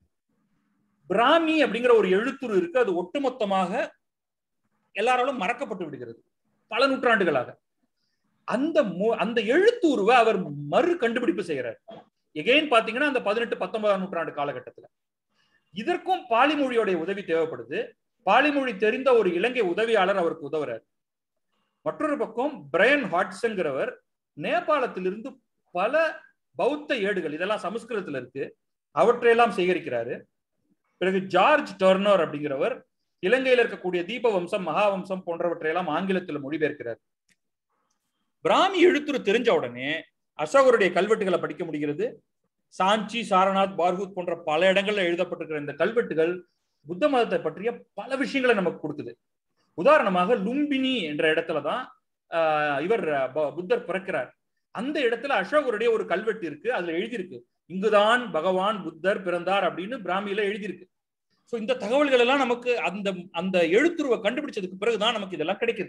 பிராமி அப்படிங்கிற ஒரு எழுத்துரு இருக்கு அது ஒட்டுமொத்தமாக எல்லாராலும் மறக்கப்பட்டு விடுகிறது பல நூற்றாண்டுகளாக அந்த அந்த எழுத்துருவை அவர் மறு கண்டுபிடிப்பு செய்கிறார் எகைன் பாத்தீங்கன்னா அந்த பதினெட்டு பத்தொன்பதாம் நூற்றாண்டு காலகட்டத்துல இதற்கும் பாலி மொழியோடைய உதவி தேவைப்படுது பாலி மொழி தெரிந்த ஒரு இலங்கை உதவியாளர் அவருக்கு உதவுறார் மற்றொரு பக்கம் பிரையன் ஹாட்ஸ்ங்கிறவர் நேபாளத்திலிருந்து பல பௌத்த ஏடுகள் இதெல்லாம் சமஸ்கிருதத்துல இருக்கு அவற்றையெல்லாம் சேகரிக்கிறாரு பிறகு ஜார்ஜ் டர்னர் அப்படிங்கிறவர் இலங்கையில் இருக்கக்கூடிய தீப வம்சம் மகாவம்சம் போன்றவற்றையெல்லாம் ஆங்கிலத்தில் மொழிபெயர்க்கிறார் பிராமி எழுத்துரு தெரிஞ்ச உடனே அசோகருடைய கல்வெட்டுகளை படிக்க முடிகிறது சாஞ்சி சாரநாத் பார்கூத் போன்ற பல இடங்கள்ல எழுதப்பட்டிருக்கிற இந்த கல்வெட்டுகள் புத்த மதத்தை பற்றிய பல விஷயங்களை நமக்கு கொடுக்குது உதாரணமாக லும்பினி என்ற இடத்துலதான் இவர் புத்தர் பிறக்கிறார் அந்த இடத்துல அசோகருடைய ஒரு கல்வெட்டு இருக்கு அதுல எழுதியிருக்கு இங்குதான் பகவான் புத்தர் பிறந்தார் அப்படின்னு பிராமியில எழுதியிருக்கு ஸோ இந்த தகவல்கள் எல்லாம் நமக்கு அந்த அந்த எழுத்துருவை கண்டுபிடிச்சதுக்கு பிறகுதான் நமக்கு இதெல்லாம் கிடைக்குது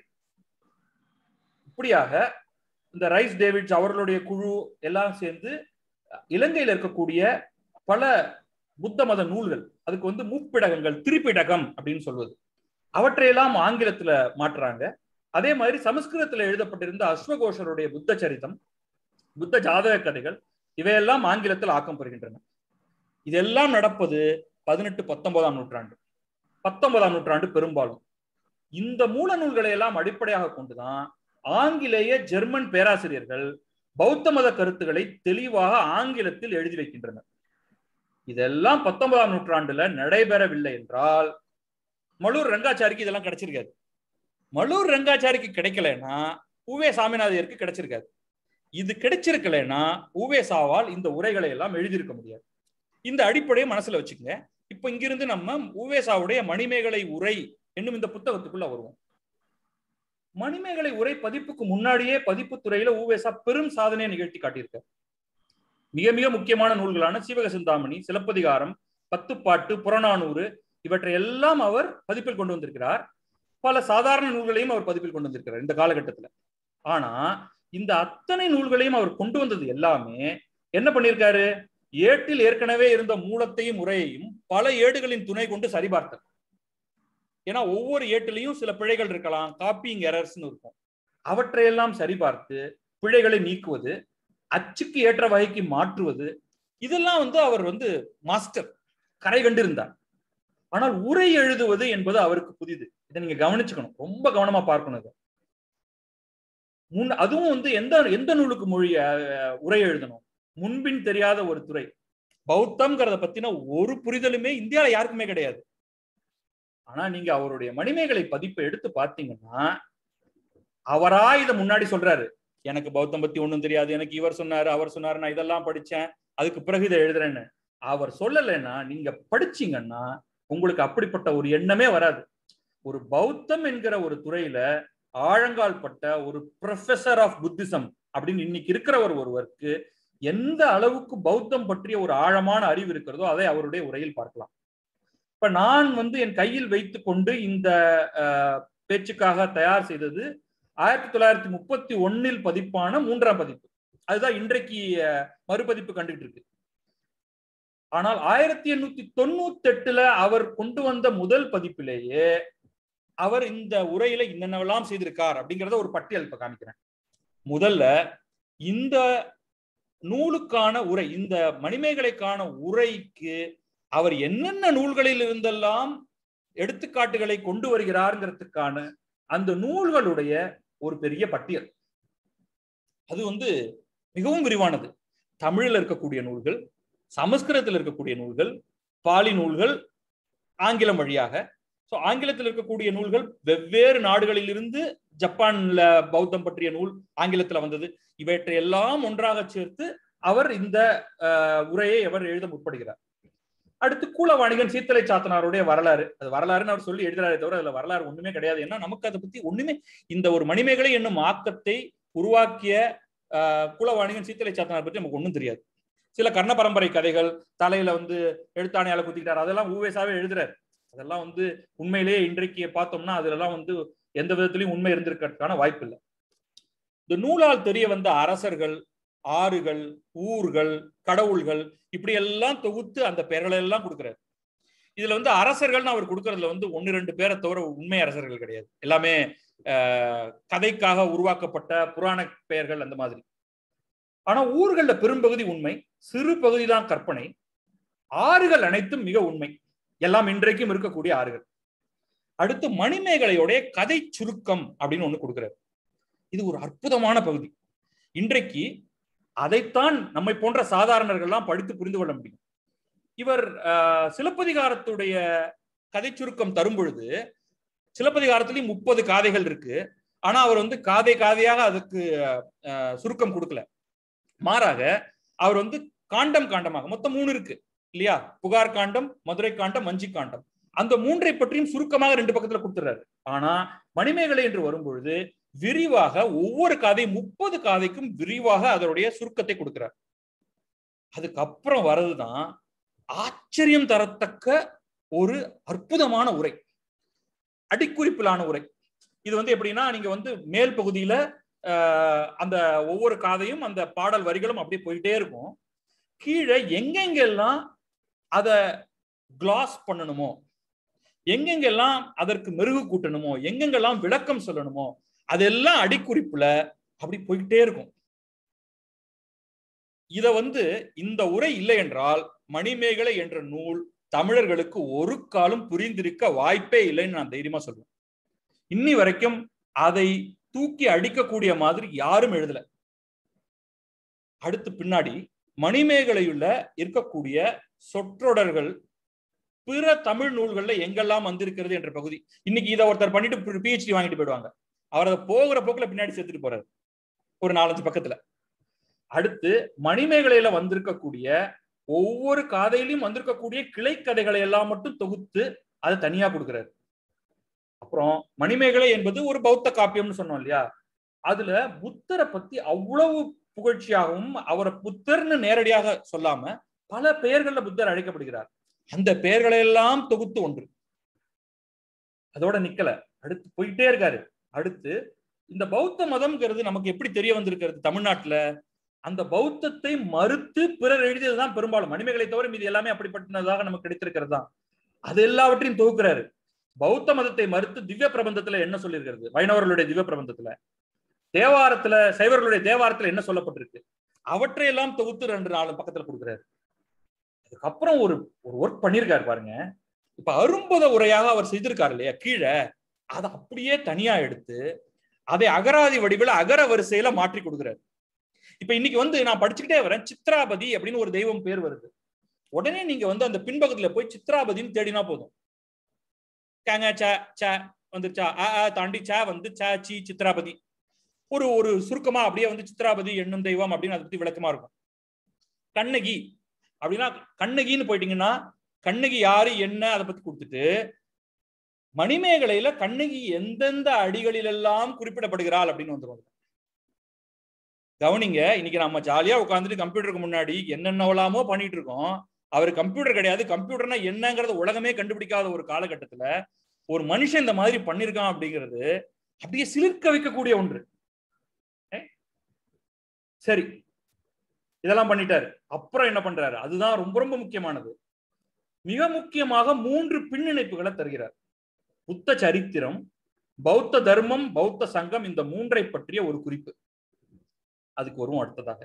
இப்படியாக இந்த ரைஸ் டேவிட்ஸ் அவர்களுடைய குழு எல்லாம் சேர்ந்து இலங்கையில் இருக்கக்கூடிய பல புத்த மத நூல்கள் அதுக்கு வந்து முப்பிடகங்கள் திரிப்பிடகம் அப்படின்னு சொல்வது அவற்றையெல்லாம் ஆங்கிலத்துல மாற்றுறாங்க அதே மாதிரி சமஸ்கிருதத்துல எழுதப்பட்டிருந்த அஸ்வகோஷருடைய புத்த சரிதம் புத்த ஜாதக கதைகள் இவையெல்லாம் ஆங்கிலத்தில் ஆக்கம் பெறுகின்றன இதெல்லாம் நடப்பது பதினெட்டு பத்தொன்பதாம் நூற்றாண்டு பத்தொன்பதாம் நூற்றாண்டு பெரும்பாலும் இந்த மூல நூல்களை எல்லாம் அடிப்படையாக கொண்டுதான் ஆங்கிலேய ஜெர்மன் பேராசிரியர்கள் பௌத்த மத கருத்துக்களை தெளிவாக ஆங்கிலத்தில் எழுதி வைக்கின்றனர் இதெல்லாம் பத்தொன்பதாம் நூற்றாண்டுல நடைபெறவில்லை என்றால் மலூர் ரங்காச்சாரிக்கு இதெல்லாம் கிடைச்சிருக்காது மலூர் ரங்காச்சாரிக்கு கிடைக்கலன்னா உவே சாமிநாதையருக்கு கிடைச்சிருக்காது இது கிடைச்சிருக்கலைன்னா உவேசாவால் இந்த உரைகளை எல்லாம் எழுதியிருக்க முடியாது இந்த அடிப்படையை மனசுல வச்சுக்கங்க இப்ப இங்கிருந்து நம்ம உவேசாவுடைய மணிமேகலை உரை என்னும் இந்த புத்தகத்துக்குள்ள வருவோம் மணிமேகலை உரை பதிப்புக்கு முன்னாடியே பதிப்பு துறையில ஊவேசா பெரும் சாதனையை நிகழ்த்தி காட்டியிருக்கார் மிக மிக முக்கியமான நூல்களான சீவக சிந்தாமணி சிலப்பதிகாரம் பத்துப்பாட்டு புறநானூறு இவற்றை எல்லாம் அவர் பதிப்பில் கொண்டு வந்திருக்கிறார் பல சாதாரண நூல்களையும் அவர் பதிப்பில் கொண்டு வந்திருக்கிறார் இந்த காலகட்டத்துல ஆனா இந்த அத்தனை நூல்களையும் அவர் கொண்டு வந்தது எல்லாமே என்ன பண்ணியிருக்காரு ஏட்டில் ஏற்கனவே இருந்த மூலத்தையும் உரையையும் பல ஏடுகளின் துணை கொண்டு சரிபார்த்தார் ஏன்னா ஒவ்வொரு ஏட்டிலையும் சில பிழைகள் இருக்கலாம் காப்பிங் எரர்ஸ்னு இருக்கும் அவற்றையெல்லாம் சரிபார்த்து பிழைகளை நீக்குவது அச்சுக்கு ஏற்ற வகைக்கு மாற்றுவது இதெல்லாம் வந்து அவர் வந்து மாஸ்டர் கரை கண்டிருந்தார் ஆனால் உரை எழுதுவது என்பது அவருக்கு புதிது இதை நீங்க கவனிச்சுக்கணும் ரொம்ப கவனமா பார்க்கணும் இதை முன் அதுவும் வந்து எந்த எந்த நூலுக்கு மொழி உரை எழுதணும் முன்பின் தெரியாத ஒரு துறை பௌத்தம்ங்கிறத பத்தின ஒரு புரிதலுமே இந்தியாவில யாருக்குமே கிடையாது ஆனா நீங்க அவருடைய மணிமேகலை பதிப்பை எடுத்து பார்த்தீங்கன்னா அவரா இதை முன்னாடி சொல்றாரு எனக்கு பௌத்தம் பத்தி ஒண்ணும் தெரியாது எனக்கு இவர் சொன்னாரு அவர் சொன்னாரு நான் இதெல்லாம் படிச்சேன் அதுக்கு பிறகு இதை எழுதுறேன்னு அவர் சொல்லலைன்னா நீங்க படிச்சீங்கன்னா உங்களுக்கு அப்படிப்பட்ட ஒரு எண்ணமே வராது ஒரு பௌத்தம் என்கிற ஒரு துறையில ஆழங்கால் பட்ட ஒரு ப்ரொஃபசர் ஆஃப் புத்திசம் அப்படின்னு இன்னைக்கு இருக்கிறவர் ஒருவருக்கு எந்த அளவுக்கு பௌத்தம் பற்றிய ஒரு ஆழமான அறிவு இருக்கிறதோ அதை அவருடைய உரையில் பார்க்கலாம் இப்ப நான் வந்து என் கையில் வைத்து கொண்டு இந்த பேச்சுக்காக தயார் செய்தது ஆயிரத்தி தொள்ளாயிரத்தி முப்பத்தி ஒன்னில் பதிப்பான மூன்றாம் பதிப்பு அதுதான் இன்றைக்கு மறுபதிப்பு கண்டுகிட்டு இருக்கு ஆனால் ஆயிரத்தி எண்ணூத்தி தொண்ணூத்தி எட்டுல அவர் கொண்டு வந்த முதல் பதிப்பிலேயே அவர் இந்த உரையில என்னென்னவெல்லாம் செய்திருக்கார் அப்படிங்கிறத ஒரு பட்டியல் இப்ப காமிக்கிறேன் முதல்ல இந்த நூலுக்கான உரை இந்த மணிமேகலைக்கான உரைக்கு அவர் என்னென்ன நூல்களில் இருந்தெல்லாம் எடுத்துக்காட்டுகளை கொண்டு வருகிறாருங்கிறதுக்கான அந்த நூல்களுடைய ஒரு பெரிய பட்டியல் அது வந்து மிகவும் விரிவானது தமிழில் இருக்கக்கூடிய நூல்கள் சமஸ்கிருதத்தில் இருக்கக்கூடிய நூல்கள் பாலி நூல்கள் ஆங்கிலம் வழியாக ஸோ ஆங்கிலத்தில் இருக்கக்கூடிய நூல்கள் வெவ்வேறு நாடுகளில் இருந்து ஜப்பான்ல பௌத்தம் பற்றிய நூல் ஆங்கிலத்துல வந்தது இவற்றை எல்லாம் ஒன்றாக சேர்த்து அவர் இந்த உரையை அவர் எழுத முற்படுகிறார் அடுத்து கூல வாணிகன் சீத்தலை சாத்தனாருடைய வரலாறு அது வரலாறுன்னு அவர் சொல்லி எழுதுறாரே தவிர அதுல வரலாறு ஒண்ணுமே கிடையாது ஏன்னா நமக்கு அதை பத்தி ஒண்ணுமே இந்த ஒரு மணிமேகலை என்னும் ஆக்கத்தை உருவாக்கிய குலவாணிகன் சீத்தலை சாத்தனார் பற்றி நமக்கு ஒன்றும் தெரியாது சில கர்ண பரம்பரை கதைகள் தலையில வந்து எழுத்தாணையால குத்திக்கிட்டார் அதெல்லாம் ஊவேசாவே எழுதுறாரு அதெல்லாம் வந்து உண்மையிலேயே இன்றைக்கு பார்த்தோம்னா அதுலலாம் வந்து எந்த விதத்திலையும் உண்மை இருந்திருக்கிறதுக்கான வாய்ப்பு இல்லை இந்த நூலால் தெரிய வந்த அரசர்கள் ஆறுகள் ஊர்கள் கடவுள்கள் இப்படி எல்லாம் தொகுத்து அந்த பெயர்களை எல்லாம் கொடுக்குறாரு இதுல வந்து அரசர்கள்னு அவர் கொடுக்கறதுல வந்து ஒன்னு ரெண்டு பேரை தவிர உண்மை அரசர்கள் கிடையாது எல்லாமே கதைக்காக உருவாக்கப்பட்ட புராண பெயர்கள் அந்த மாதிரி ஆனா ஊர்கள்ல பெரும்பகுதி உண்மை சிறு பகுதி தான் கற்பனை ஆறுகள் அனைத்தும் மிக உண்மை எல்லாம் இன்றைக்கும் இருக்கக்கூடிய ஆறுகள் அடுத்து மணிமேகலையோடைய கதை சுருக்கம் அப்படின்னு ஒண்ணு கொடுக்குறாரு இது ஒரு அற்புதமான பகுதி இன்றைக்கு அதைத்தான் நம்மை போன்ற சாதாரணர்கள்லாம் படித்து புரிந்து கொள்ள முடியும் இவர் சிலப்பதிகாரத்துடைய கதை சுருக்கம் தரும் பொழுது சிலப்பதிகாரத்திலையும் முப்பது காதைகள் இருக்கு ஆனா அவர் வந்து காதை காதையாக அதுக்கு சுருக்கம் கொடுக்கல மாறாக அவர் வந்து காண்டம் காண்டமாக மொத்தம் மூணு இருக்கு இல்லையா புகார் காண்டம் மதுரை காண்டம் மஞ்சி காண்டம் அந்த மூன்றை பற்றியும் சுருக்கமாக ரெண்டு பக்கத்துல கொடுத்துறாரு ஆனா மணிமேகலை என்று வரும்பொழுது விரிவாக ஒவ்வொரு காதை முப்பது காதைக்கும் விரிவாக அதனுடைய சுருக்கத்தை கொடுக்கிறார் அதுக்கப்புறம் வர்றதுதான் ஆச்சரியம் தரத்தக்க ஒரு அற்புதமான உரை அடிக்குறிப்பிலான உரை இது வந்து எப்படின்னா நீங்க வந்து மேல் பகுதியில அந்த ஒவ்வொரு காதையும் அந்த பாடல் வரிகளும் அப்படியே போயிட்டே இருக்கும் கீழே எங்கெங்கெல்லாம் அத கிளாஸ் பண்ணணுமோ எங்கெங்கெல்லாம் அதற்கு மெருகு கூட்டணுமோ எங்கெங்கெல்லாம் விளக்கம் சொல்லணுமோ அதெல்லாம் அடிக்குறிப்புல அப்படி போய்கிட்டே இருக்கும் இத வந்து இந்த உரை இல்லை என்றால் மணிமேகலை என்ற நூல் தமிழர்களுக்கு ஒரு காலம் புரிந்திருக்க வாய்ப்பே இல்லைன்னு நான் தைரியமா சொல்லுவேன் இன்னி வரைக்கும் அதை தூக்கி அடிக்கக்கூடிய மாதிரி யாரும் எழுதல அடுத்து பின்னாடி மணிமேகலையுள்ள இருக்கக்கூடிய சொற்றொடர்கள் பிற தமிழ் நூல்கள்ல எங்கெல்லாம் வந்திருக்கிறது என்ற பகுதி இன்னைக்கு இதை ஒருத்தர் பண்ணிட்டு பிஹெச்டி வாங்கிட்டு போயிடுவாங்க அவர் அதை போகிற போக்குல பின்னாடி சேர்த்துட்டு போறாரு ஒரு நாலஞ்சு பக்கத்துல அடுத்து மணிமேகலையில வந்திருக்கக்கூடிய ஒவ்வொரு காதையிலும் வந்திருக்கக்கூடிய கிளை கதைகளை எல்லாம் மட்டும் தொகுத்து அதை தனியா கொடுக்கிறாரு அப்புறம் மணிமேகலை என்பது ஒரு பௌத்த காப்பியம்னு சொன்னோம் இல்லையா அதுல புத்தரை பத்தி அவ்வளவு புகழ்ச்சியாகவும் அவரை புத்தர்னு நேரடியாக சொல்லாம பல பெயர்கள்ல புத்தர் அழைக்கப்படுகிறார் அந்த பெயர்களை எல்லாம் தொகுத்து ஒன்று அதோட நிக்கல அடுத்து போயிட்டே இருக்காரு அடுத்து இந்த பௌத்த மதம்ங்கிறது நமக்கு எப்படி தெரிய வந்திருக்கிறது தமிழ்நாட்டுல அந்த பௌத்தத்தை மறுத்து பிறர் எழுதியதுதான் பெரும்பாலும் மணிமேகலை தவிர மீது எல்லாமே அப்படிப்பட்டதாக நமக்கு கிடைத்திருக்கிறது தான் அது எல்லாவற்றையும் தொகுக்கிறாரு பௌத்த மதத்தை மறுத்து திவ்ய பிரபந்தத்துல என்ன சொல்லியிருக்கிறது வைணவர்களுடைய திவ்ய பிரபந்தத்துல தேவாரத்துல சைவர்களுடைய தேவாரத்துல என்ன சொல்லப்பட்டிருக்கு அவற்றை எல்லாம் தொகுத்து ரெண்டு நாலு பக்கத்துல கொடுக்குறாரு அதுக்கப்புறம் ஒரு ஒரு ஒர்க் பண்ணியிருக்காரு பாருங்க இப்ப அரும்பத உரையாக அவர் செய்திருக்காரு இல்லையா கீழே அதை அப்படியே தனியா எடுத்து அதை அகராதி வடிவில் அகர வரிசையில மாற்றி கொடுக்குறாரு இப்ப இன்னைக்கு வந்து நான் படிச்சுக்கிட்டே வரேன் சித்ராபதி அப்படின்னு ஒரு தெய்வம் பேர் வருது உடனே நீங்க வந்து அந்த பின்பக்கத்துல போய் சித்ராபதின்னு தேடினா போதும் கேங்க ச ச வந்துருச்சா ஆ ஆ தாண்டி ச வந்து ச சி சித்ராபதி ஒரு ஒரு சுருக்கமா அப்படியே வந்து சித்ராபதி என்னும் தெய்வம் அப்படின்னு அதை பத்தி விளக்கமா இருக்கும் கண்ணகி அப்படின்னா கண்ணகின்னு போயிட்டீங்கன்னா கண்ணகி யாரு என்ன அதை பத்தி கொடுத்துட்டு மணிமேகலையில கண்ணகி எந்தெந்த அடிகளில் எல்லாம் குறிப்பிடப்படுகிறாள் அப்படின்னு வந்துரும் கவனிங்க இன்னைக்கு நம்ம ஜாலியா உட்காந்துட்டு கம்ப்யூட்டருக்கு முன்னாடி என்னென்னவெல்லாமோ பண்ணிட்டு இருக்கோம் அவர் கம்ப்யூட்டர் கிடையாது கம்ப்யூட்டர்னா என்னங்கறத உலகமே கண்டுபிடிக்காத ஒரு காலகட்டத்துல ஒரு மனுஷன் இந்த மாதிரி பண்ணிருக்கான் அப்படிங்கிறது அப்படியே சிலிர்க்க வைக்கக்கூடிய ஒன்று ஏ? சரி இதெல்லாம் பண்ணிட்டாரு அப்புறம் என்ன பண்றாரு அதுதான் ரொம்ப ரொம்ப முக்கியமானது மிக முக்கியமாக மூன்று பின்னிணைப்புகளை தருகிறார் புத்த சரித்திரம் பௌத்த தர்மம் பௌத்த சங்கம் இந்த மூன்றை பற்றிய ஒரு குறிப்பு அதுக்கு வரும் அடுத்ததாக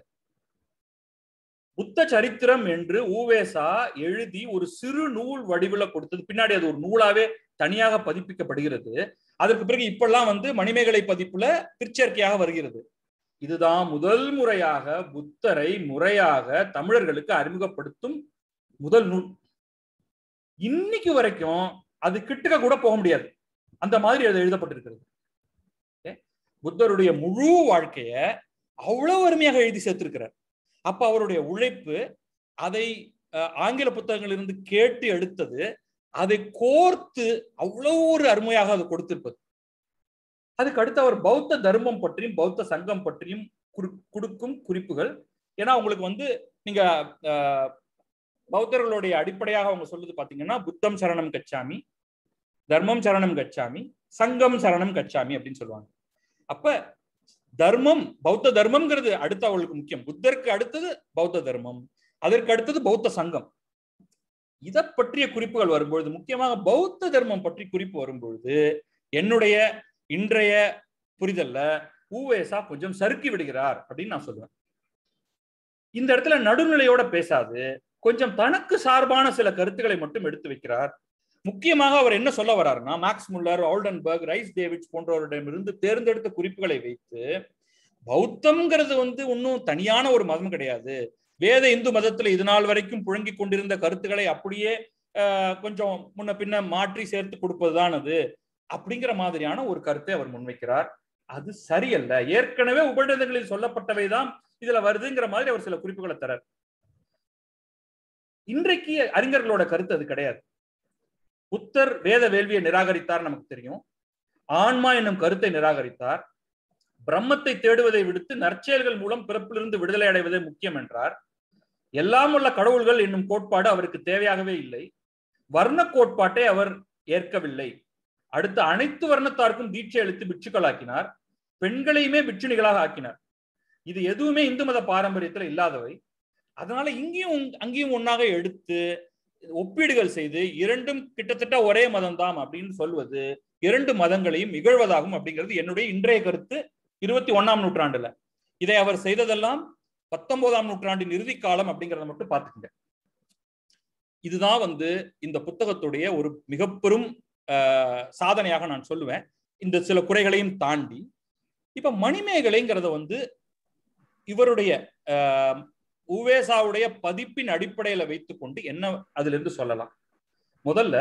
புத்த சரித்திரம் என்று ஊவேசா எழுதி ஒரு சிறு நூல் வடிவுல கொடுத்தது பின்னாடி அது ஒரு நூலாவே தனியாக பதிப்பிக்கப்படுகிறது அதற்கு பிறகு இப்பெல்லாம் வந்து மணிமேகலை பதிப்புல பிற்சேர்க்கையாக வருகிறது இதுதான் முதல் முறையாக புத்தரை முறையாக தமிழர்களுக்கு அறிமுகப்படுத்தும் முதல் நூல் இன்னைக்கு வரைக்கும் அது கிட்டுக்க கூட போக முடியாது அந்த மாதிரி அது எழுதப்பட்டிருக்கிறது Okay? புத்தருடைய முழு வாழ்க்கைய அவ்வளவு அருமையாக எழுதி சேர்த்திருக்கிறார் அப்ப அவருடைய உழைப்பு அதை அஹ், ஆங்கில புத்தகங்களிலிருந்து கேட்டு எடுத்தது அதை கோர்த்து அவ்வளவு ஒரு அருமையாக அது கொடுத்திருப்பது அதுக்கு அடுத்து அவர் பௌத்த தர்மம் பற்றியும் பௌத்த சங்கம் பற்றியும் குறி- கொடுக்கும் குறிப்புகள் ஏன்னா உங்களுக்கு வந்து நீங்க அஹ், பௌத்தர்களுடைய அடிப்படையாக அவங்க சொல்லுது பாத்தீங்கன்னா புத்தம் சரணம் கச்சாமி தர்மம் சரணம் கச்சாமி சங்கம் சரணம் கச்சாமி அப்படின்னு சொல்லுவாங்க அப்ப தர்மம் பௌத்த தர்மம்ங்கிறது அடுத்து அவளுக்கு முக்கியம் புத்தருக்கு அடுத்தது பௌத்த தர்மம் அதற்கு அடுத்தது பௌத்த சங்கம் இதை பற்றிய குறிப்புகள் வரும்பொழுது முக்கியமாக பௌத்த தர்மம் பற்றி குறிப்பு வரும்பொழுது என்னுடைய இன்றைய புரிதல்ல ஊவேசா கொஞ்சம் சறுக்கி விடுகிறார் அப்படின்னு நான் சொல்லுவேன் இந்த இடத்துல நடுநிலையோட பேசாது கொஞ்சம் தனக்கு சார்பான சில கருத்துக்களை மட்டும் எடுத்து வைக்கிறார் முக்கியமாக அவர் என்ன சொல்ல வர்றாருன்னா Max Muller Oldenberg Rhys Davids போன்றவரிடமிருந்து தேர்ந்தெடுத்த குறிப்புகளை வைத்து பௌத்தம்ங்கிறது வந்து ஒன்றும் தனியான ஒரு மதம் கிடையாது வேத இந்து மதத்துல இது நாள் வரைக்கும் புழங்கி கொண்டிருந்த கருத்துக்களை அப்படியே ஆஹ், கொஞ்சம் முன்ன பின்ன மாற்றி சேர்த்து கொடுப்பதுதான் அது அப்படிங்கிற மாதிரியான ஒரு கருத்தை அவர் முன்வைக்கிறார் அது சரியல்ல ஏற்கனவே உபநிடதங்களில் சொல்லப்பட்டவைதான் இதுல வருதுங்கிற மாதிரி அவர் சில குறிப்புகளை தரார் இன்றைக்கு அறிஞர்களோட கருத்து அது கிடையாது புத்தர் வேத வேள்வியை நிராகரித்தார் நமக்கு தெரியும் ஆன்மா என்னும் கருத்தை நிராகரித்தார் பிரம்மத்தை தேடுவதை விடுத்து நற்செயல்கள் மூலம் பிறப்பிலிருந்து விடுதலை அடைவதே முக்கியம் என்றார் எல்லாம் உள்ள கடவுள்கள் என்னும் கோட்பாடு அவருக்கு தேவையாகவே இல்லை வர்ண கோட்பாட்டை அவர் ஏற்கவில்லை அடுத்து அனைத்து வர்ணத்தாருக்கும் தீட்சை அளித்து பிட்சுக்களாக்கினார் பெண்களையுமே பிட்சுணிகளாக ஆக்கினார் இது எதுவுமே இந்து மத பாரம்பரியத்துல இல்லாதவை அதனால இங்கேயும் உங்- அங்கேயும் ஒன்னாக எடுத்து ஒப்பீடுகள் செய்து இரண்டும் கிட்டத்தட்ட ஒரே மதம்தான் அப்படின்னு சொல்வது இரண்டு மதங்களையும் இகழ்வதாகும் அப்படிங்கிறது என்னுடைய இன்றைய கருத்து இருபத்தி ஒண்ணாம் நூற்றாண்டுல இதை அவர் செய்ததெல்லாம் பத்தொன்பதாம் நூற்றாண்டின் இறுதி காலம் அப்படிங்கிறத மட்டும் பார்த்துக்கங்க இதுதான் வந்து இந்த புத்தகத்துடைய ஒரு மிக பெரும் ஆஹ், சாதனையாக நான் சொல்லுவேன் இந்த சில குறைகளையும் தாண்டி இப்ப மணிமேகலைங்கிறத வந்து இவருடைய ஆஹ், உவேசாவுடைய பதிப்பின் அடிப்படையில வைத்துக்கொண்டு என்ன அதுல இருந்து சொல்லலாம் முதல்ல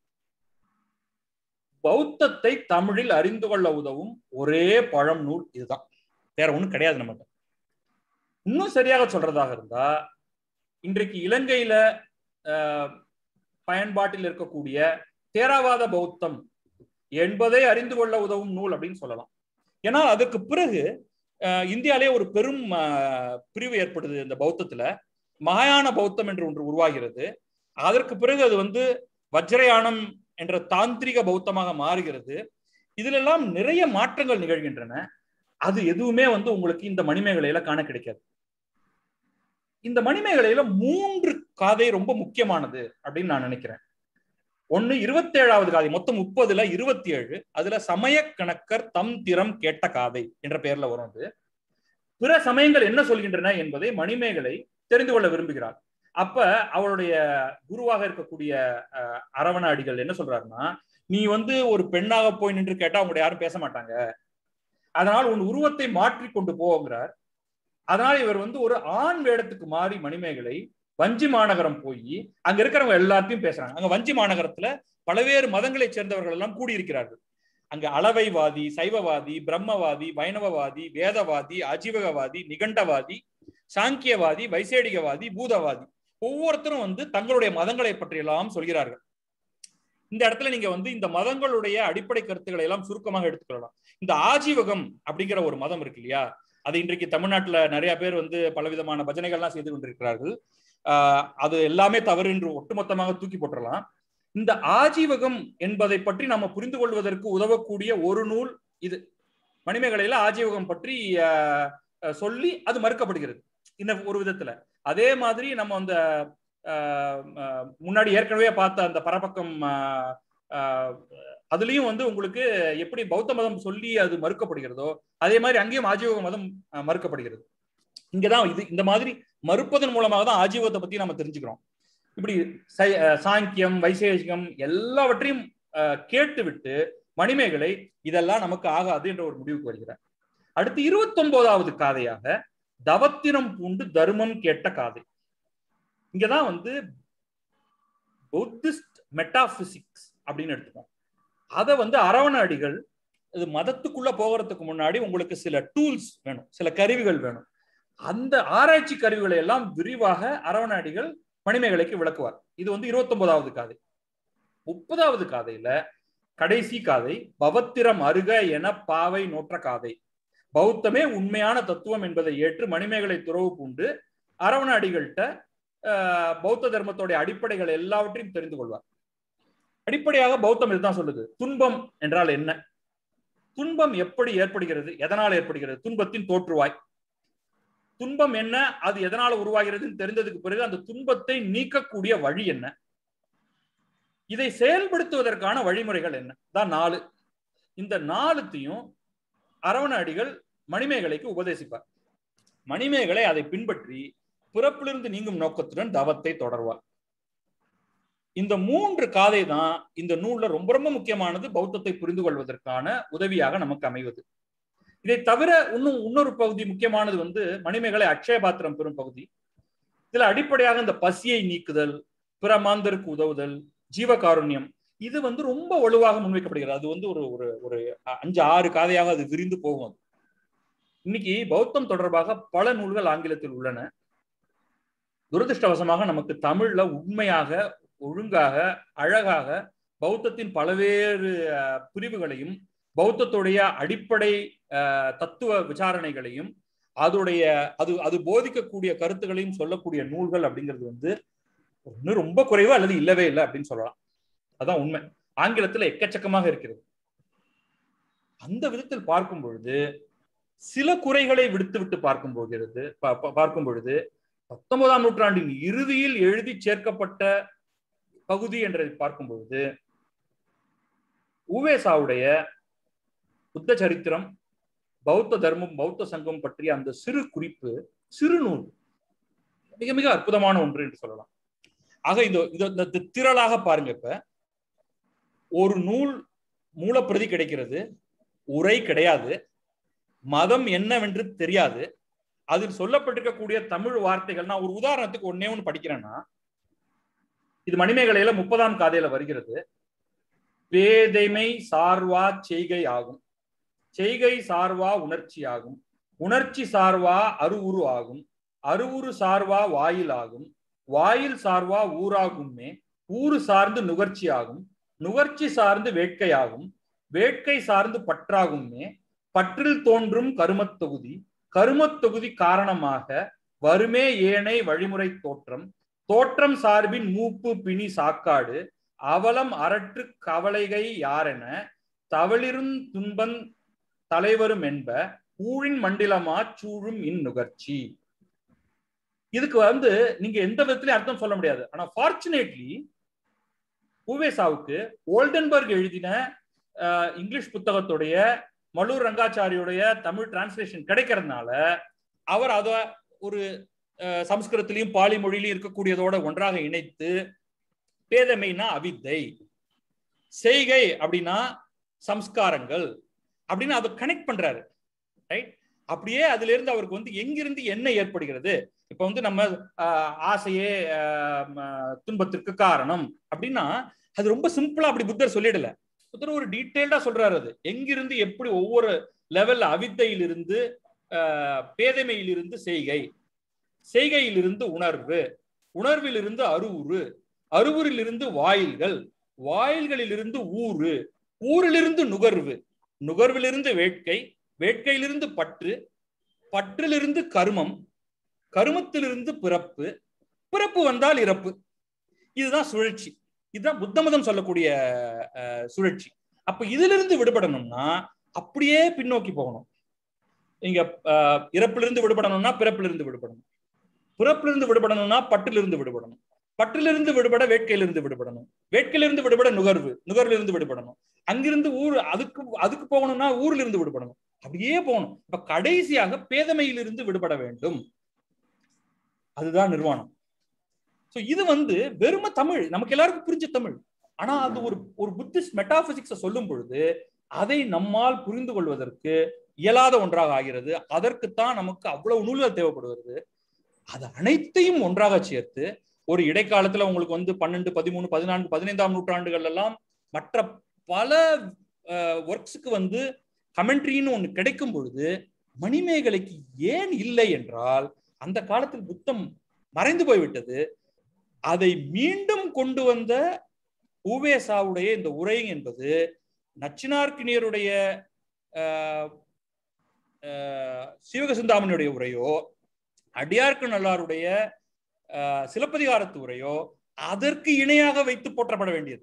பௌத்தத்தை தமிழில் அறிந்து கொள்ள உதவும் ஒரே பழம் நூல் இதுதான் வேற ஒண்ணும் கிடையாது நம்மகிட்ட இன்னும் சரியாக சொல்றதாக இருந்தா இன்றைக்கு இலங்கையில ஆஹ், பயன்பாட்டில் இருக்கக்கூடிய தேராவாத பௌத்தம் என்பதை அறிந்து கொள்ள உதவும் நூல் அப்படின்னு சொல்லலாம் ஏன்னா அதுக்கு பிறகு ஆஹ், இந்தியாலே ஒரு பெரும் ஆஹ், பிரிவு ஏற்படுது இந்த பௌத்தத்துல மகாயான பௌத்தம் என்று ஒன்று உருவாகிறது அதற்கு பிறகு அது வந்து வஜ்ரயானம் என்ற தாந்திரிக பௌத்தமாக மாறுகிறது இதிலெல்லாம் நிறைய மாற்றங்கள் நிகழ்கின்றன அது எதுவுமே வந்து உங்களுக்கு இந்த மணிமேகலையில காண கிடைக்காது இந்த மணிமேகலையில மூன்று காதை ரொம்ப முக்கியமானது அப்படின்னு நான் நினைக்கிறேன் ஒண்ணு இருபத்தேழாவது காதை மொத்தம் முப்பதுல இருபத்தி ஏழு அதுல சமய கணக்கர் தம் திறம் கேட்ட காதை என்ற பெயர்ல வரும் அது பிற சமயங்கள் என்ன சொல்கின்றன என்பதை மணிமேகலை தெரிந்து கொள்ள விரும்புகிறார் அப்ப அவளுடைய குருவாக இருக்கக்கூடிய அஹ், அரவண அடிகள் என்ன சொல்றாருன்னா நீ வந்து ஒரு பெண்ணாக போய் நின்று கேட்டா அவங்க யாரும் பேச மாட்டாங்க அதனால் உன் உருவத்தை மாற்றி கொண்டு போங்கிறார் அதனால் இவர் வந்து ஒரு ஆண் வேடத்துக்கு மாறி மணிமேகலை வஞ்சி மாநகரம் போய் அங்க இருக்கிறவங்க எல்லாத்தையும் பேசுறாங்க அங்க வஞ்சி மாநகரத்துல பல்வேறு மதங்களைச் சேர்ந்தவர்கள் எல்லாம் கூடியிருக்கிறார்கள் அங்க அளவைவாதி சைவவாதி பிரம்மவாதி வைணவவாதி வேதவாதி அஜீவகவாதி நிகண்டவாதி சாங்கியவாதி வைசேடிகவாதி பூதவாதி ஒவ்வொருத்தரும் வந்து தங்களுடைய மதங்களை பற்றியெல்லாம் சொல்கிறார்கள் இந்த இடத்துல நீங்க வந்து இந்த மதங்களுடைய அடிப்படை கருத்துக்களை எல்லாம் சுருக்கமாக எடுத்துக்கொள்ளலாம் இந்த ஆஜீவகம் அப்படிங்கிற ஒரு மதம் இருக்கு இல்லையா அது இன்றைக்கு தமிழ்நாட்டுல நிறைய பேர் வந்து பலவிதமான பஜனைகள்லாம் செய்து கொண்டிருக்கிறார்கள் ஆஹ் அது எல்லாமே தவறு என்று ஒட்டுமொத்தமாக தூக்கி போட்டுடலாம் இந்த ஆஜீவகம் என்பதை பற்றி நம்ம புரிந்து கொள்வதற்கு உதவக்கூடிய ஒரு நூல் இது மணிமேகலையில ஆஜீவகம் பற்றி ஆஹ், ஆஹ், சொல்லி அது மறுக்கப்படுகிறது இந்த ஒரு விதத்துல அதே மாதிரி நம்ம அந்த ஆஹ், ஆஹ், முன்னாடி ஏற்கனவே பார்த்த அந்த பரபக்கம் ஆஹ், ஆஹ், அதுலயும் வந்து உங்களுக்கு எப்படி பௌத்த மதம் சொல்லி அது மறுக்கப்படுகிறதோ அதே மாதிரி அங்கேயும் ஆஜீவக மதம் ஆஹ், மறுக்கப்படுகிறது இங்கதான் இது இந்த மாதிரி மறுப்பதன் மூலமாக தான் ஆஜீவத்தை பத்தி நம்ம தெரிஞ்சுக்கிறோம் இப்படி சை- அஹ் சாங்கியம் வைசேஷிகம் எல்லாவற்றையும் அஹ், கேட்டுவிட்டு மணிமேகலை இதெல்லாம் நமக்கு ஆகாது என்ற ஒரு முடிவுக்கு வருகிறார் அடுத்து இருபத்தி ஒன்பதாவது காதையாக தவத்தினம் பூண்டு தர்மம் கேட்ட காதை இங்கதான் வந்து புத்திஸ்ட் மெட்டாபிசிக்ஸ் அப்படின்னு எடுத்துக்கோம் அதை வந்து அரவண அடிகள் இது மதத்துக்குள்ள போகிறதுக்கு முன்னாடி உங்களுக்கு சில டூல்ஸ் வேணும் சில கருவிகள் வேணும் அந்த ஆராய்ச்சி கருவிகளை எல்லாம் விரிவாக அரவண அடிகள் மணிமேகலைக்கு விளக்குவார் இது வந்து இருபத்தி ஒன்பதாவது காதை முப்பதாவது காதையில கடைசி காதை பவத்திரம் அருக என பாவை நோற்ற காதை பௌத்தமே உண்மையான தத்துவம் என்பதை ஏற்று மணிமேகலை துறவு பூண்டு அரவண அடிகள்கிட்ட ஆஹ், பௌத்த தர்மத்தோடைய அடிப்படைகள் எல்லாவற்றையும் தெரிந்து கொள்வார் அடிப்படையாக பௌத்தம் இதுதான் சொல்லுது துன்பம் என்றால் என்ன துன்பம் எப்படி ஏற்படுகிறது எதனால் ஏற்படுகிறது துன்பத்தின் தோற்றுவாய் துன்பம் என்ன அது எதனால உருவாகிறதுன்னு தெரிந்ததுக்கு பிறகு அந்த துன்பத்தை நீக்கக்கூடிய வழி என்ன இதை செயல்படுத்துவதற்கான வழிமுறைகள் என்ன தான் நாலு இந்த நாலுத்தையும் அரவண அடிகள் மணிமேகலைக்கு உபதேசிப்பார் மணிமேகலை அதை பின்பற்றி பிறப்பிலிருந்து நீங்கும் நோக்கத்துடன் தவத்தை தொடர்வார் இந்த மூன்று காதை தான் இந்த நூல்ல ரொம்ப ரொம்ப முக்கியமானது பௌத்தத்தை புரிந்து கொள்வதற்கான உதவியாக நமக்கு அமைவது இதை தவிர இன்னும் இன்னொரு பகுதி முக்கியமானது வந்து மணிமேகலை அக்ஷய பாத்திரம் பெறும் பகுதி இதுல அடிப்படையாக இந்த பசியை நீக்குதல் பிற மாந்தருக்கு உதவுதல் ஜீவகாருண்யம் இது வந்து ரொம்ப வலுவாக முன்வைக்கப்படுகிறது அது வந்து ஒரு ஒரு ஒரு அஞ்சு ஆறு காதையாக அது விரிந்து போகும் அது. இன்னைக்கு பௌத்தம் தொடர்பாக பல நூல்கள் ஆங்கிலத்தில் உள்ளன துரதிருஷ்டவசமாக நமக்கு தமிழ்ல உண்மையாக ஒழுங்காக அழகாக பௌத்தத்தின் பல்வேறு அஹ், பிரிவுகளையும் பௌத்தத்துடைய அடிப்படை அஹ், தத்துவ விசாரணைகளையும் அதோடைய அது அது போதிக்கக்கூடிய கருத்துகளையும் சொல்லக்கூடிய நூல்கள் அப்படிங்கிறது வந்து ஒண்ணு ரொம்ப குறைவு அல்லது இல்லவே இல்லை அப்படின்னு சொல்லலாம் அதான் உண்மை ஆங்கிலத்துல எக்கச்சக்கமாக இருக்கிறது அந்த விதத்தில் பார்க்கும் பொழுது சில குறைகளை விடுத்து விட்டு பார்க்கும் போகிறது பா- பா- பார்க்கும் பொழுது பத்தொன்பதாம் நூற்றாண்டின் இறுதியில் எழுதி சேர்க்கப்பட்ட பகுதி என்றதை பார்க்கும் பொழுது உவேசாவுடைய புத்த சரித்திரம் பௌத்த தர்மம் பௌத்த சங்கம் பற்றிய அந்த சிறு குறிப்பு சிறு நூல் மிக மிக அற்புதமான ஒன்று என்று சொல்லலாம் ஆக இந்த இந்த- இந்த திரளாக பாருங்க இப்ப ஒரு நூல் மூலப்பிரதி கிடைக்கிறது உரை கிடையாது மதம் என்னவென்று தெரியாது அதில் சொல்லப்பட்டிருக்கக்கூடிய தமிழ் வார்த்தைகள் நான் ஒரு உதாரணத்துக்கு ஒன்னே ஒன்று படிக்கிறேன்னா இது மணிமேகலையில முப்பதாம் காதையில வருகிறது பேதைமை சார்வா செய்கை ஆகும் செய்கை சார்வா உணர்ச்சி ஆகும் உணர்ச்சி சார்வா அருவுரு ஆகும் அருவுரு சார்வா வாயில் ஆகும் வாயில் சார்வா ஊராகுமே ஊரு சார்ந்து நுகர்ச்சி ஆகும் நுகர்ச்சி சார்ந்து வேட்கை ஆகும் வேட்கை சார்ந்து பற்றாகுமே பற்றில் தோன்றும் கருமத் தொகுதி கருமத் தொகுதி காரணமாக வருமே ஏனை வழிமுறை தோற்றம் தோற்றம் சார்பின் மூப்பு பிணி சாக்காடு அவலம் அரற்று கவலைகை யாரென தவளிரும் துன்பம் தலைவரும் என்ப ஊழின் மண்டிலமா சூழும் இந்நுகர்ச்சி இதுக்கு வந்து நீங்க எந்த விதத்திலையும் அர்த்தம் சொல்ல முடியாது ஆனா ஃபார்ச்சுனேட்லி பூவேசாவுக்கு ஓல்டன்பர்க் எழுதின அஹ், இங்கிலீஷ் புத்தகத்துடைய மலூர் ரங்காச்சாரியுடைய தமிழ் டிரான்ஸ்லேஷன் கிடைக்கிறதுனால அவர் அத ஒரு அஹ், சம்ஸ்கிருதத்திலையும் பாலி மொழியிலையும் இருக்கக்கூடியதோட ஒன்றாக இணைத்து பேதமைனா அவித்தை செய்கை அப்படின்னா சம்ஸ்காரங்கள் அப்படின்னு அதை கனெக்ட் பண்றாரு ரைட் அப்படியே அதுல இருந்து அவருக்கு வந்து எங்கிருந்து என்ன ஏற்படுகிறது இப்ப வந்து நம்ம ஆஹ், ஆசையே ஆஹ், ம, துன்பத்திற்கு காரணம் அப்படின்னா அது ரொம்ப சிம்பிளா அப்படி புத்தர் சொல்லிடல புத்தர் ஒரு டீட்டெயில்டா சொல்றாரு அது எங்கிருந்து எப்படி ஒவ்வொரு லெவல்ல அவித்தையிலிருந்து ஆஹ், பேதைமையிலிருந்து செய்கை செய்கையிலிருந்து உணர்வு உணர்விலிருந்து அருவுரு அருவுரிலிருந்து வாயில்கள் வாயில்களிலிருந்து ஊறு ஊரிலிருந்து நுகர்வு நுகர்விலிருந்து வேட்கை வேட்கையிலிருந்து பற்று பற்றிலிருந்து கருமம் கருமத்திலிருந்து பிறப்பு பிறப்பு வந்தால் இறப்பு இதுதான் சுழற்சி இதுதான் புத்த மதம் சொல்லக்கூடிய அஹ், சுழற்சி அப்ப இதிலிருந்து விடுபடணும்னா அப்படியே பின்னோக்கி போகணும் இங்க அஹ், இறப்பிலிருந்து விடுபடணும்னா பிறப்பிலிருந்து விடுபடணும் பிறப்பிலிருந்து விடுபடணும்னா பட்டிலிருந்து விடுபடணும் பட்டிலிருந்து விடுபட வேட்கையிலிருந்து விடுபடணும் வேட்கையிலிருந்து விடுபட நுகர்வு நுகர்விலிருந்து விடுபடணும் அங்கிருந்து ஊர் அதுக்கு அதுக்கு போகணும்னா ஊர்ல இருந்து விடுபடணும் அப்படியே போகணும் இப்ப கடைசியாக பேதமையிலிருந்து விடுபட வேண்டும் அதுதான் நிர்வாணம் சோ இது வந்து வெறும தமிழ் நமக்கு எல்லாருக்கும் புரிஞ்ச தமிழ் ஆனா அது ஒரு ஒரு புத்திஸ்ட் மெட்டாபிசிக்ஸ சொல்லும் பொழுது அதை நம்மால் புரிந்து கொள்வதற்கு இயலாத ஒன்றாக ஆகிறது அதற்குத்தான் நமக்கு அவ்வளவு நூல்கள் தேவைப்படுகிறது அது அனைத்தையும் ஒன்றாக சேர்த்து ஒரு இடைக்காலத்துல உங்களுக்கு வந்து பன்னெண்டு பதிமூணு பதினான்கு பதினைந்தாம் நூற்றாண்டுகள் எல்லாம் மற்ற பல ஒர்க்ஸுக்கு வந்து கமெண்ட்ரின்னு ஒண்ணு கிடைக்கும் பொழுது மணிமேகலைக்கு ஏன் இல்லை என்றால் அந்த காலத்தில் புத்தம் மறைந்து போய்விட்டது அதை மீண்டும் கொண்டு வந்த ஊவேசாவுடைய இந்த உரை என்பது நச்சினார்க்கினியருடைய ஆஹ், ஆஹ், சீவக சிந்தாமணியுடைய உரையோ அடியார்க்கு நல்லாருடைய ஆஹ், சிலப்பதிகாரத்து உரையோ அதற்கு இணையாக வைத்து போற்றப்பட வேண்டியது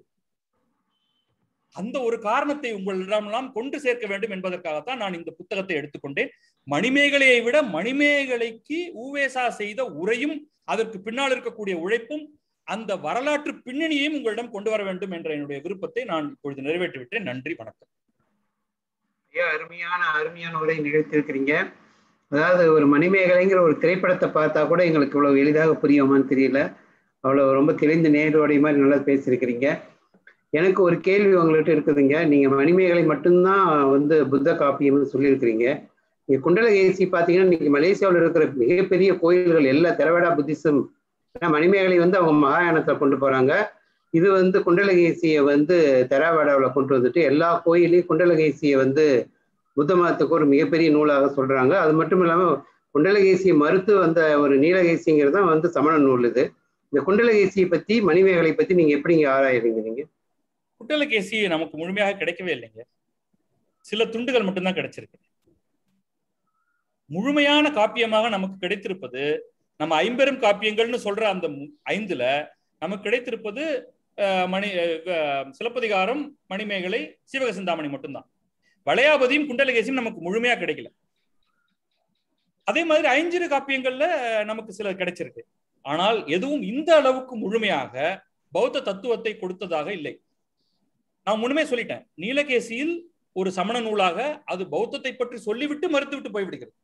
அந்த ஒரு காரணத்தை உங்களிடமெல்லாம் கொண்டு சேர்க்க வேண்டும் என்பதற்காகத்தான் நான் இந்த புத்தகத்தை எடுத்துக்கொண்டேன் மணிமேகலையை விட மணிமேகலைக்கு ஊவேசா செய்த உரையும் அதற்கு பின்னால் இருக்கக்கூடிய உழைப்பும் அந்த வரலாற்று பின்னணியையும் உங்களிடம் கொண்டு வர வேண்டும் என்ற என்னுடைய விருப்பத்தை நான் இப்பொழுது நிறைவேற்றி விட்டேன் நன்றி வணக்கம் ஐயா அருமையான அருமையான உரை நிகழ்த்தியிருக்கிறீங்க அதாவது ஒரு மணிமேகலைங்கிற ஒரு திரைப்படத்தை பார்த்தா கூட எங்களுக்கு இவ்வளவு எளிதாக புரியுமான்னு தெரியல அவ்வளவு ரொம்ப தெளிந்த நேரோடைய மாதிரி நல்லா பேசியிருக்கிறீங்க எனக்கு ஒரு கேள்வி உங்கள்கிட்ட இருக்குதுங்க நீங்க மணிமேகலை மட்டும்தான் வந்து புத்த காப்பியம்னு சொல்லியிருக்கிறீங்க நீங்க குண்டலகேசி பார்த்தீங்கன்னா இன்னைக்கு மலேசியாவில் இருக்கிற மிகப்பெரிய கோயில்கள் எல்லா தெரவேடா புத்திசம் ஏன்னா மணிமேகலை வந்து அவங்க மகாயானத்தை கொண்டு போறாங்க இது வந்து குண்டலகேசியை வந்து தெராவாடாவில் கொண்டு வந்துட்டு எல்லா கோயிலையும் குண்டலகேசியை வந்து புத்த மதத்துக்கு ஒரு மிகப்பெரிய நூலாக சொல்றாங்க அது மட்டும் இல்லாம குண்டலகேசியை மறுத்து வந்த ஒரு நீலகேசிங்கிறது தான் வந்து சமண நூல் இது இந்த குண்டலகேசியை பத்தி மணிமேகலை பத்தி நீங்க எப்படிங்க ஆராயிறீங்க நீங்க குட்டலகேசி நமக்கு முழுமையாக கிடைக்கவே இல்லைங்க சில துண்டுகள் மட்டும்தான் கிடைச்சிருக்கு முழுமையான காப்பியமாக நமக்கு கிடைத்திருப்பது நம்ம ஐம்பெரும் காப்பியங்கள்னு சொல்ற அந்த மு- ஐந்துல நமக்கு கிடைத்திருப்பது அஹ், மணி அஹ், சிலப்பதிகாரம் மணிமேகலை சிவக சிந்தாமணி மட்டும்தான் வளையாபதியும் குண்டலகேசியும் நமக்கு முழுமையா கிடைக்கல அதே மாதிரி ஐஞ்சிறு காப்பியங்கள்ல நமக்கு சில கிடைச்சிருக்கு ஆனால் எதுவும் இந்த அளவுக்கு முழுமையாக பௌத்த தத்துவத்தை கொடுத்ததாக இல்லை நான் முன்னுமே சொல்லிட்டேன் நீலகேசியில் ஒரு சமண நூலாக அது பௌத்தத்தை பற்றி சொல்லிவிட்டு மறுத்துவிட்டு போய்விடுகிறது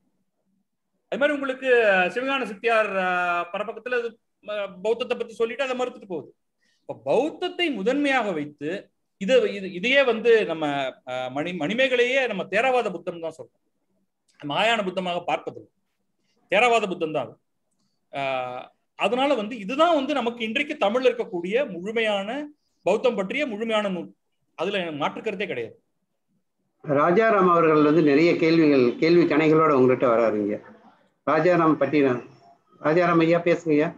அது மாதிரி உங்களுக்கு சிவகான சித்தியார் அஹ், பரபக்கத்துல அது அஹ், பௌத்தத்தை பத்தி சொல்லிட்டு அதை மறுத்துட்டு போகுது இப்ப பௌத்தத்தை முதன்மையாக வைத்து இது இது இதையே வந்து நம்ம அஹ், மணி மணிமேகலையே நம்ம தேரவாத புத்தம் தான் சொல்றோம் மாயான புத்தமாக பார்ப்பதில்லை தேரவாத புத்தம் தான் அது. அஹ், அதனால வந்து இதுதான் வந்து நமக்கு இன்றைக்கு தமிழ்ல இருக்கக்கூடிய முழுமையான பௌத்தம் பற்றிய முழுமையான நூல் அதுல எனக்கு மாற்று கருத்தே கிடையாது ராஜாராம் அவர்கள் வந்து நிறைய கேள்விகள் கேள்வி கணைகளோட உங்கள்கிட்ட வராருங்க ராஜாராம் பற்றி நான் ராஜாராம் ஐயா பேசுங்க ஐயா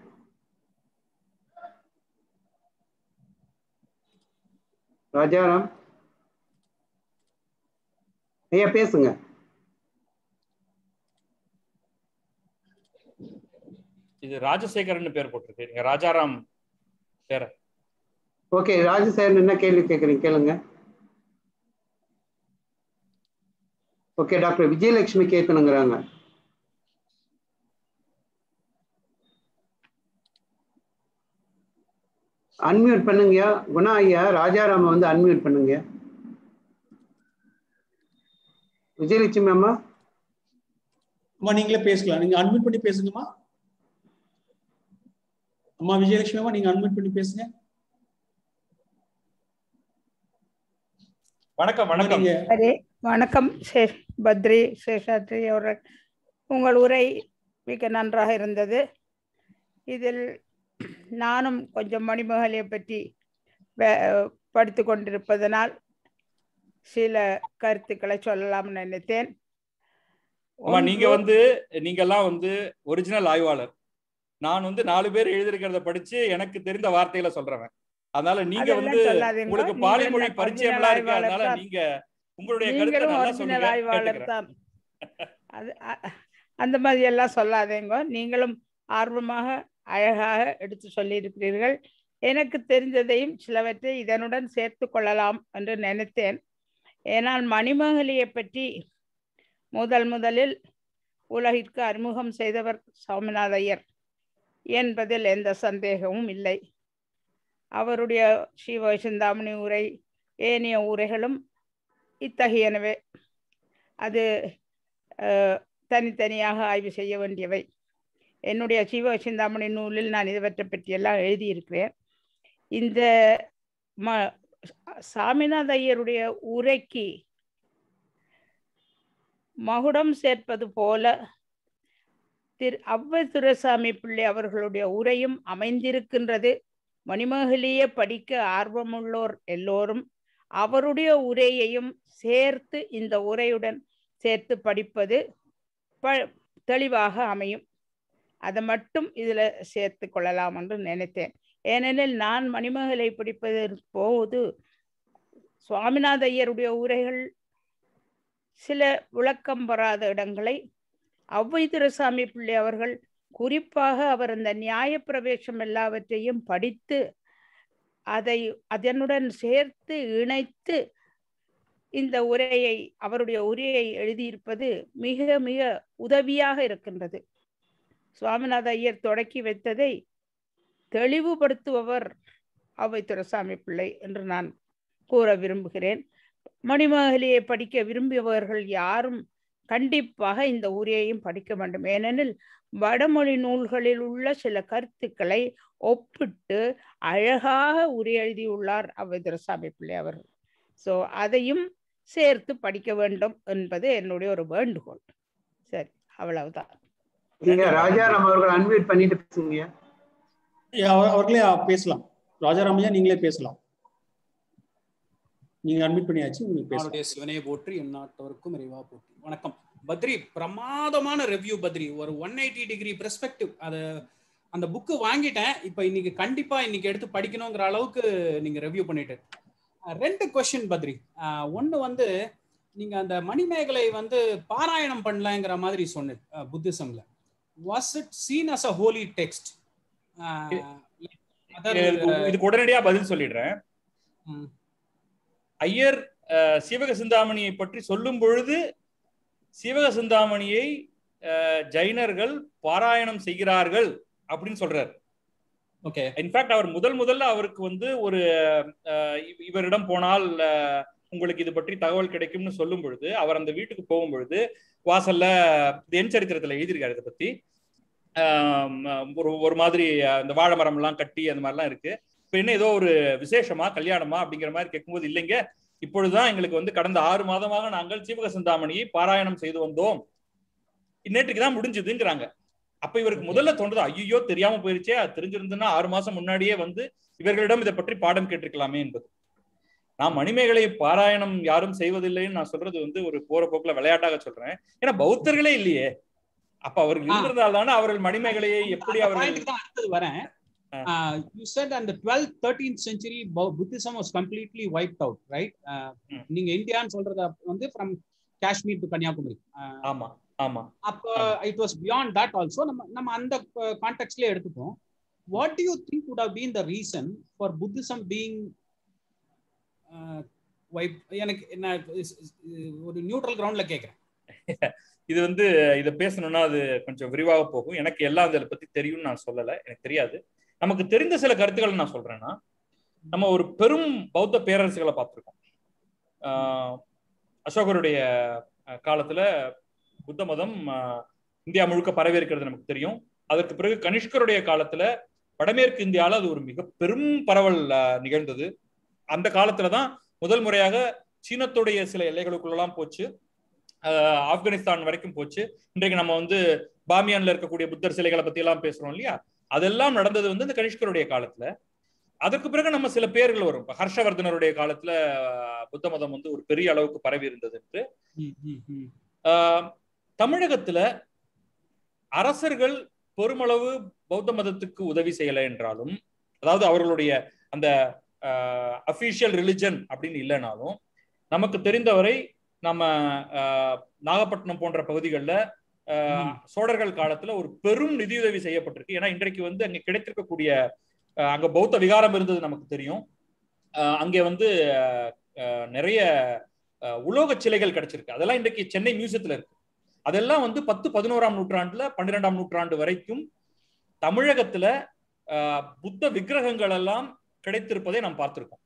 ராஜாராம் ஐயா பேசுங்க இது ராஜசேகரன் பேர் போட்டிருக்கு நீங்க ராஜாராம் பேர ஓகே ராஜசேகரன் என்ன கேள்வி கேட்குறீங்க கேளுங்க ஓகே டாக்டர் விஜயலட்சுமி கேட்கணுங்கிறாங்க அன்மியூட் பண்ணுங்கய்யா குணா ஐயா ராஜாராம வந்து அன்மியூட் பண்ணுங்க விஜயலட்சுமி அம்மா அம்மா நீங்களே பேசலாம் நீங்க அன்மியூட் பண்ணி பேசுங்கம்மா அம்மா விஜயலட்சுமி அம்மா நீங்க அன்மியூட் பண்ணி பேசுங்க வணக்கம் வணக்கம் நீங்க சரி வணக்கம் சே பத்ரி சேஷாத்ரி அவர்கள் உங்கள் உரை மிக நன்றாக இருந்தது இதில் நானும் கொஞ்சம் மணிமகளையை பற்றி வே- படித்து கொண்டிருப்பதனால் சில கருத்துக்களை சொல்லலாம்னு நினைத்தேன் ஆமா நீங்க வந்து நீங்க எல்லாம் வந்து ஒரிஜினல் ஆய்வாளர் நான் வந்து நாலு பேர் எழுதியிருக்கிறத படிச்சு எனக்கு தெரிந்த வார்த்தைகளை சொல்றவன் அதனால நீங்க அதெல்லாம் வந்து சொல்லாதீங்க. உங்களுக்கு நீங்க பாலிமொழி என்ன பரிச்சயம் original எல்லாம் இருக்கு ஆய்வாளர் அதனால தான். நீங்க உங்களுடைய கருத்தை நீங்களும் நல்லா ஒரிஜினல் சொல்லுங்க ஆய்வாளர் கேட்டுக்கிறேன். தான் அது அ- அந்த மாதிரி எல்லாம் சொல்லாதீங்க நீங்களும் ஆர்வமாக அழகாக எடுத்து சொல்லியிருக்கிறீர்கள் எனக்கு தெரிந்ததையும் சிலவற்றை இதனுடன் சேர்த்து கொள்ளலாம் என்று நினைத்தேன் ஏனால் மணிமகளியை பற்றி முதல் முதலில் உலகிற்கு அறிமுகம் செய்தவர் சாமிநாத ஐயர் என்பதில் எந்த சந்தேகமும் இல்லை அவருடைய சிவ சிந்தாமணி உரை ஏனைய உரைகளும் இத்தகையனவே அது அஹ், தனித்தனியாக ஆய்வு செய்ய வேண்டியவை என்னுடைய சிவ சிந்தாமணி நூலில் நான் இவற்றை பற்றியெல்லாம் எழுதியிருக்கிறேன் இந்த ம சாமிநாத ஐயருடைய உரைக்கு மகுடம் சேர்ப்பது போல திரு அவ்வை துரைசாமி பிள்ளை அவர்களுடைய உரையும் அமைந்திருக்கின்றது மணிமகளியே படிக்க ஆர்வமுள்ளோர் எல்லோரும் அவருடைய உரையையும் சேர்த்து இந்த உரையுடன் சேர்த்து படிப்பது ப தெளிவாக அமையும் அதை மட்டும் இதில் சேர்த்து கொள்ளலாம் என்று நினைத்தேன் ஏனெனில் நான் மணிமகளை படிப்பதற்கு போது சுவாமிநாத ஐயருடைய உரைகள் சில விளக்கம் பெறாத இடங்களை ஔவை துரைசாமி பிள்ளை அவர்கள் குறிப்பாக அவர் அந்த நியாயப்பிரவேசம் எல்லாவற்றையும் படித்து அதை அதனுடன் சேர்த்து இணைத்து இந்த உரையை அவருடைய உரையை எழுதியிருப்பது மிக மிக உதவியாக இருக்கின்றது சுவாமிநாத ஐயர் தொடக்கி வைத்ததை தெளிவுபடுத்துபவர் ஔவை துரைசாமி பிள்ளை என்று நான் கூற விரும்புகிறேன் மணிமகளியை படிக்க விரும்பியவர்கள் யாரும் கண்டிப்பாக இந்த உரையையும் படிக்க வேண்டும் ஏனெனில் வடமொழி நூல்களில் உள்ள சில கருத்துக்களை ஒப்பிட்டு அழகாக உரை எழுதியுள்ளார் ஔவை துரைசாமி பிள்ளை அவர்கள் ஸோ அதையும் சேர்த்து படிக்க வேண்டும் என்பது என்னுடைய ஒரு வேண்டுகோள் சரி அவ்வளவுதான் நீங்க ராஜாராம் அவர்கள் அன்மியூட் பண்ணிட்டு பேசுங்க ஐயா, அவர்- அவர்களே ஆ, பேசலாம் ராஜாராமையா நீங்களே பேசலாம் நீங்க அட்மிட் பண்ணியாச்சு உங்களுக்கு பேசலாம் அவருடைய சிவனையை போற்றி எந்நாட்டவருக்கும் இறைவா போற்றி வணக்கம் பத்ரி பிரமாதமான ரிவ்யூ பத்ரி ஒரு ஒன் எயிட்டி டிகிரி பெர்ஸ்பெக்டிவ் அது அந்த புக்கு வாங்கிட்டேன் இப்போ இன்னைக்கு கண்டிப்பா இன்னைக்கு எடுத்து படிக்கணுங்கிற அளவுக்கு நீங்க ரிவ்யூ பண்ணிட்டு அஹ் ரெண்டு கொஸ்டின் பத்ரி ஒன்று வந்து நீங்க அந்த மணிமேகலை வந்து பாராயணம் பண்ணலங்கிற மாதிரி சொன்னது புத்திசம்ல was it seen as a holy text இதுக்கு இதுக்கு உடனடியா பதில் சொல்லிடுறேன் ம். ஐயர் அஹ், சீவக சிந்தாமணியை பற்றி சொல்லும் பொழுது சீவக சிந்தாமணியை அஹ், ஜைனர்கள் பாராயணம் செய்கிறார்கள் அப்படின்னு சொல்றாரு ஓகே இன்ஃபேக்ட் அவர் முதல் முதல்ல அவருக்கு வந்து ஒரு அஹ், இவ- இவரிடம் போனால் அஹ், உங்களுக்கு இது பற்றி தகவல் கிடைக்கும்னு சொல்லும் பொழுது அவர் அந்த வீட்டுக்கு போகும் பொழுது வாசல்ல இது என் சரித்திரத்துல எழுதியிருக்காரு இதை பத்தி ஆம், ஒரு ஒரு மாதிரி அஹ், இந்த வாழை மரம் எல்லாம் கட்டி அந்த மாதிரிலாம் இருக்கு இப்ப என்ன ஏதோ ஒரு விசேஷமா கல்யாணமா அப்படிங்கிற மாதிரி கேட்கும்போது இல்லைங்க இப்பொழுதுதான் எங்களுக்கு வந்து கடந்த ஆறு மாதமாக நாங்கள் சீவக சிந்தாமணியை பாராயணம் செய்து வந்தோம் நேற்றுக்கு தான் முடிஞ்சதுங்கிறாங்க அப்ப இவருக்கு முதல்ல தோன்றது ஐயோ தெரியாம போயிருச்சே அது தெரிஞ்சிருந்துன்னா ஆறு மாசம் முன்னாடியே வந்து இவர்களிடம் இதை பற்றி பாடம் கேட்டிருக்கலாமே என்பது நான் மணிமேகலை பாராயணம் யாரும் செய்வதில்லைன்னு நான் சொல்றது வந்து ஒரு போற போக்குல விளையாட்டாக சொல்றேன் ஏன்னா பௌத்தர்களே இல்லையே அப்ப அவர்கள் ஆ. இருந்திருந்தால் தானே அவர்கள் மணிமேகலையை எப்படி அந்த அவர்கள் பாயிண்ட்க்கு தான் அடுத்தது வரேன் யூ செட் அந்த twelfth thirteenth century Buddhism was completely wiped out right hmm. நீங்க இந்தியான்னு சொல்றத வந்து from Kashmir to Kanyakumari Uh, ஆமா ஆமா அப்போ it was beyond that also நம்ம நம்ம அந்த கான்டெக்ட்லயே எடுத்துப்போம் what do you think would have been the reason for buddhism being uh, wipe எனக்கு என்ன is- is- ஒரு நியூட்ரல் கிரவுண்ட்ல கேக்குறேன் இது வந்து இதை பேசணும்னா அது கொஞ்சம் விரிவாக போகும் எனக்கு எல்லாம் இதை பத்தி தெரியும்னு நான் சொல்லலை எனக்கு தெரியாது நமக்கு தெரிந்த சில கருத்துக்கள் நான் சொல்றேன்னா நம்ம ஒரு பெரும் பௌத்த பேரரசுகளை பார்த்திருக்கோம் ஆஹ் அசோகருடைய அஹ், காலத்துல புத்த மதம் ஆஹ், இந்தியா முழுக்க பரவி இருக்கிறது நமக்கு தெரியும் அதற்கு பிறகு கனிஷ்கருடைய காலத்துல வடமேற்கு இந்தியால அது ஒரு மிக பெரும் பரவல் ஆஹ், நிகழ்ந்தது அந்த காலத்துல தான் முதல் முறையாக சீனத்துடைய சில எல்லைகளுக்குள்ளெல்லாம் போச்சு ஆஹ், ஆப்கானிஸ்தான் வரைக்கும் போச்சு இன்றைக்கு நம்ம வந்து பாமியான்ல இருக்கக்கூடிய புத்தர் சிலைகளை பத்தி எல்லாம் பேசுறோம் இல்லையா அதெல்லாம் நடந்தது வந்து இந்த கனிஷ்கருடைய காலத்துல அதற்கு பிறகு நம்ம சில பேர்கள் வரும் இப்ப ஹர்ஷவர்தனருடைய காலத்துல ஆஹ், புத்த மதம் வந்து ஒரு பெரிய அளவுக்கு பரவி இருந்தது என்று ஆஹ், தமிழகத்துல அரசர்கள் பெருமளவு பௌத்த மதத்துக்கு உதவி செய்யலை என்றாலும் அதாவது அவர்களுடைய அந்த அபிஷியல் ரிலிஜன் அப்படின்னு இல்லைனாலும் நமக்கு தெரிந்தவரை நம்ம ஆஹ், நாகப்பட்டினம் போன்ற பகுதிகளில் சோழர்கள் காலத்துல ஒரு பெரும் நிதியுதவி செய்யப்பட்டிருக்கு ஏன்னா இன்றைக்கு வந்து அங்க கிடைத்திருக்கக்கூடிய ஆஹ், அங்க பௌத்த விகாரம் இருந்தது நமக்கு தெரியும் ஆஹ், அங்கே வந்து ஆஹ், ஆஹ், நிறைய ஆஹ், உலோக சிலைகள் கிடைச்சிருக்கு அதெல்லாம் இன்றைக்கு சென்னை மியூசியத்துல இருக்கு அதெல்லாம் வந்து பத்து பதினோராம் நூற்றாண்டுல பன்னிரெண்டாம் நூற்றாண்டு வரைக்கும் தமிழகத்துல ஆஹ், புத்த விக்கிரகங்கள் எல்லாம் கிடைத்திருப்பதை நாம் பார்த்திருக்கோம்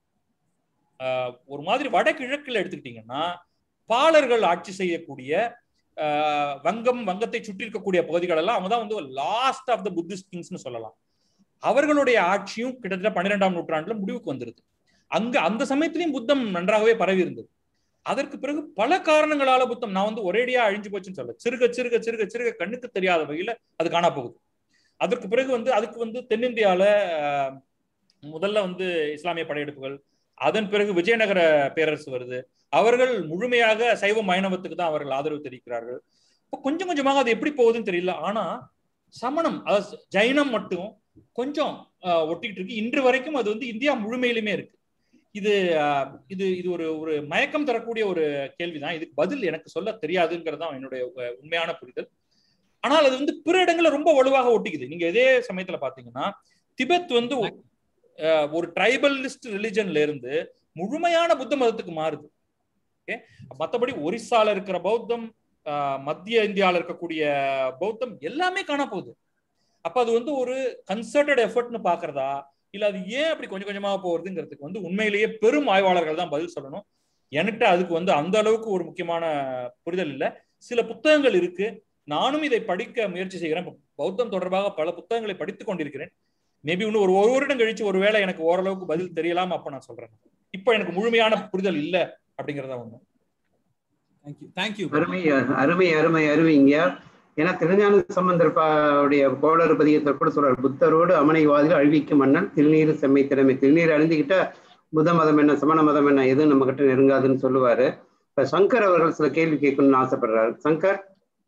ஆஹ், ஒரு மாதிரி வடகிழக்குல எடுத்துக்கிட்டீங்கன்னா பாலர்கள் ஆட்சி செய்யக்கூடிய ஆஹ், வங்கம் வங்கத்தை சுற்றி இருக்கக்கூடிய பகுதிகள் எல்லாம் அவங்க தான் வந்து லாஸ்ட் ஆஃப் த புத்திஸ்ட் கிங்ஸ்னு சொல்லலாம் அவர்களுடைய ஆட்சியும் கிட்டத்தட்ட பன்னிரெண்டாம் நூற்றாண்டுல முடிவுக்கு வந்துருது அங்க அந்த சமயத்திலையும் புத்தம் நன்றாகவே பரவி இருந்தது அதற்கு பிறகு பல காரணங்களால புத்தம் நான் வந்து ஒரேடியா அழிஞ்சு போச்சுன்னு சொல்ல சிறுக சிறுக சிறுக சிறுக கண்ணுக்கு தெரியாத வகையில அது காணா போகுது அதற்கு பிறகு வந்து அதுக்கு வந்து தென்னிந்தியால ஆஹ், முதல்ல வந்து இஸ்லாமிய படையெடுப்புகள் அதன் பிறகு விஜயநகர பேரரசு வருது அவர்கள் முழுமையாக சைவ மைனவத்துக்கு தான் அவர்கள் ஆதரவு தெரிவிக்கிறார்கள் இப்போ கொஞ்சம் கொஞ்சமாக அது எப்படி போகுதுன்னு தெரியல ஆனா சமணம் அதாவது ஜைனம் மட்டும் கொஞ்சம் ஆஹ், ஒட்டிக்கிட்டு இருக்கு இன்று வரைக்கும் அது வந்து இந்தியா முழுமையிலுமே இருக்கு இது ஆஹ், இது இது ஒரு ஒரு மயக்கம் தரக்கூடிய ஒரு கேள்விதான் இதுக்கு பதில் எனக்கு சொல்ல தெரியாதுங்கிறது தான் என்னுடைய அஹ், உண்மையான புரிதல் ஆனால் அது வந்து பிற இடங்கள்ல ரொம்ப வலுவாக ஒட்டிக்குது நீங்க இதே சமயத்துல பாத்தீங்கன்னா திபெத் வந்து அஹ், ஒரு ட்ரைபலிஸ்ட் ரிலிஜன்ல இருந்து முழுமையான புத்த மதத்துக்கு மாறுது ஓகே மற்றபடி ஒரிசால இருக்கிற பௌத்தம் ஆஹ், மத்திய இந்தியால இருக்கக்கூடிய பௌத்தம் எல்லாமே காண போகுது அப்ப அது வந்து ஒரு கன்சர்டட் எஃபர்ட்னு பாக்குறதா இல்ல அது ஏன் அப்படி கொஞ்சம் கொஞ்சமா போறதுங்கிறதுக்கு வந்து உண்மையிலேயே பெரும் ஆய்வாளர்கள் தான் பதில் சொல்லணும் என்கிட்ட அதுக்கு வந்து அந்த அளவுக்கு ஒரு முக்கியமான புரிதல் இல்லை சில புத்தகங்கள் இருக்கு நானும் இதை படிக்க முயற்சி செய்கிறேன் இப்ப பௌத்தம் தொடர்பாக பல புத்தகங்களை படித்துக் கொண்டிருக்கிறேன் மேபி இன்னும் ஒரு ஒரு வருடம் கழிச்சு ஒருவேளை எனக்கு ஓரளவுக்கு பதில் தெரியலாம் அப்ப நான் சொல்றேன் இப்போ எனக்கு முழுமையான புரிதல் இல்ல அப்படிங்கறதா ஒண்ணு தேங்க்யூ தேங்க்யூ அருமை அருமை அருமை அருமைங்க ஏன்னா திருஞான சம்பந்தருடைய கோளறு பதிகத்தை கூட சொல்றாரு புத்தரோடு அமனை வாதில் அழிவிக்கும் மன்னன் திருநீர் செம்மை திறமை திருநீர் அழிந்துகிட்ட புத்த மதம் என்ன சமண மதம் என்ன எதுவும் நம்ம கிட்ட நெருங்காதுன்னு சொல்லுவாரு இப்ப சங்கர் அவர்கள் சில கேள்வி கேட்கணும்னு ஆசைப்படுறாரு சங்கர்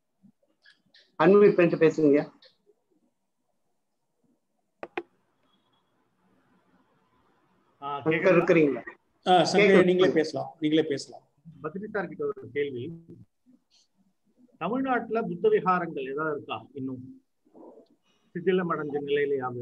அன்மிட் பண்ணிட்டு பேசுங்க ஆ, சங்கர் கேக்குதா? இருக்கிறீங்களா ஆ, சங்கர் கேக்குது. நீங்களே பேசலாம் நீங்களே பேசலாம் பத்ரி சார் கிட்ட ஒரு கேள்வி தமிழ்நாட்டுல புத்த விகாரங்கள் ஏதாவது இருக்கா இன்னும் சிதிலம் அடைஞ்ச நிலையிலேயாவது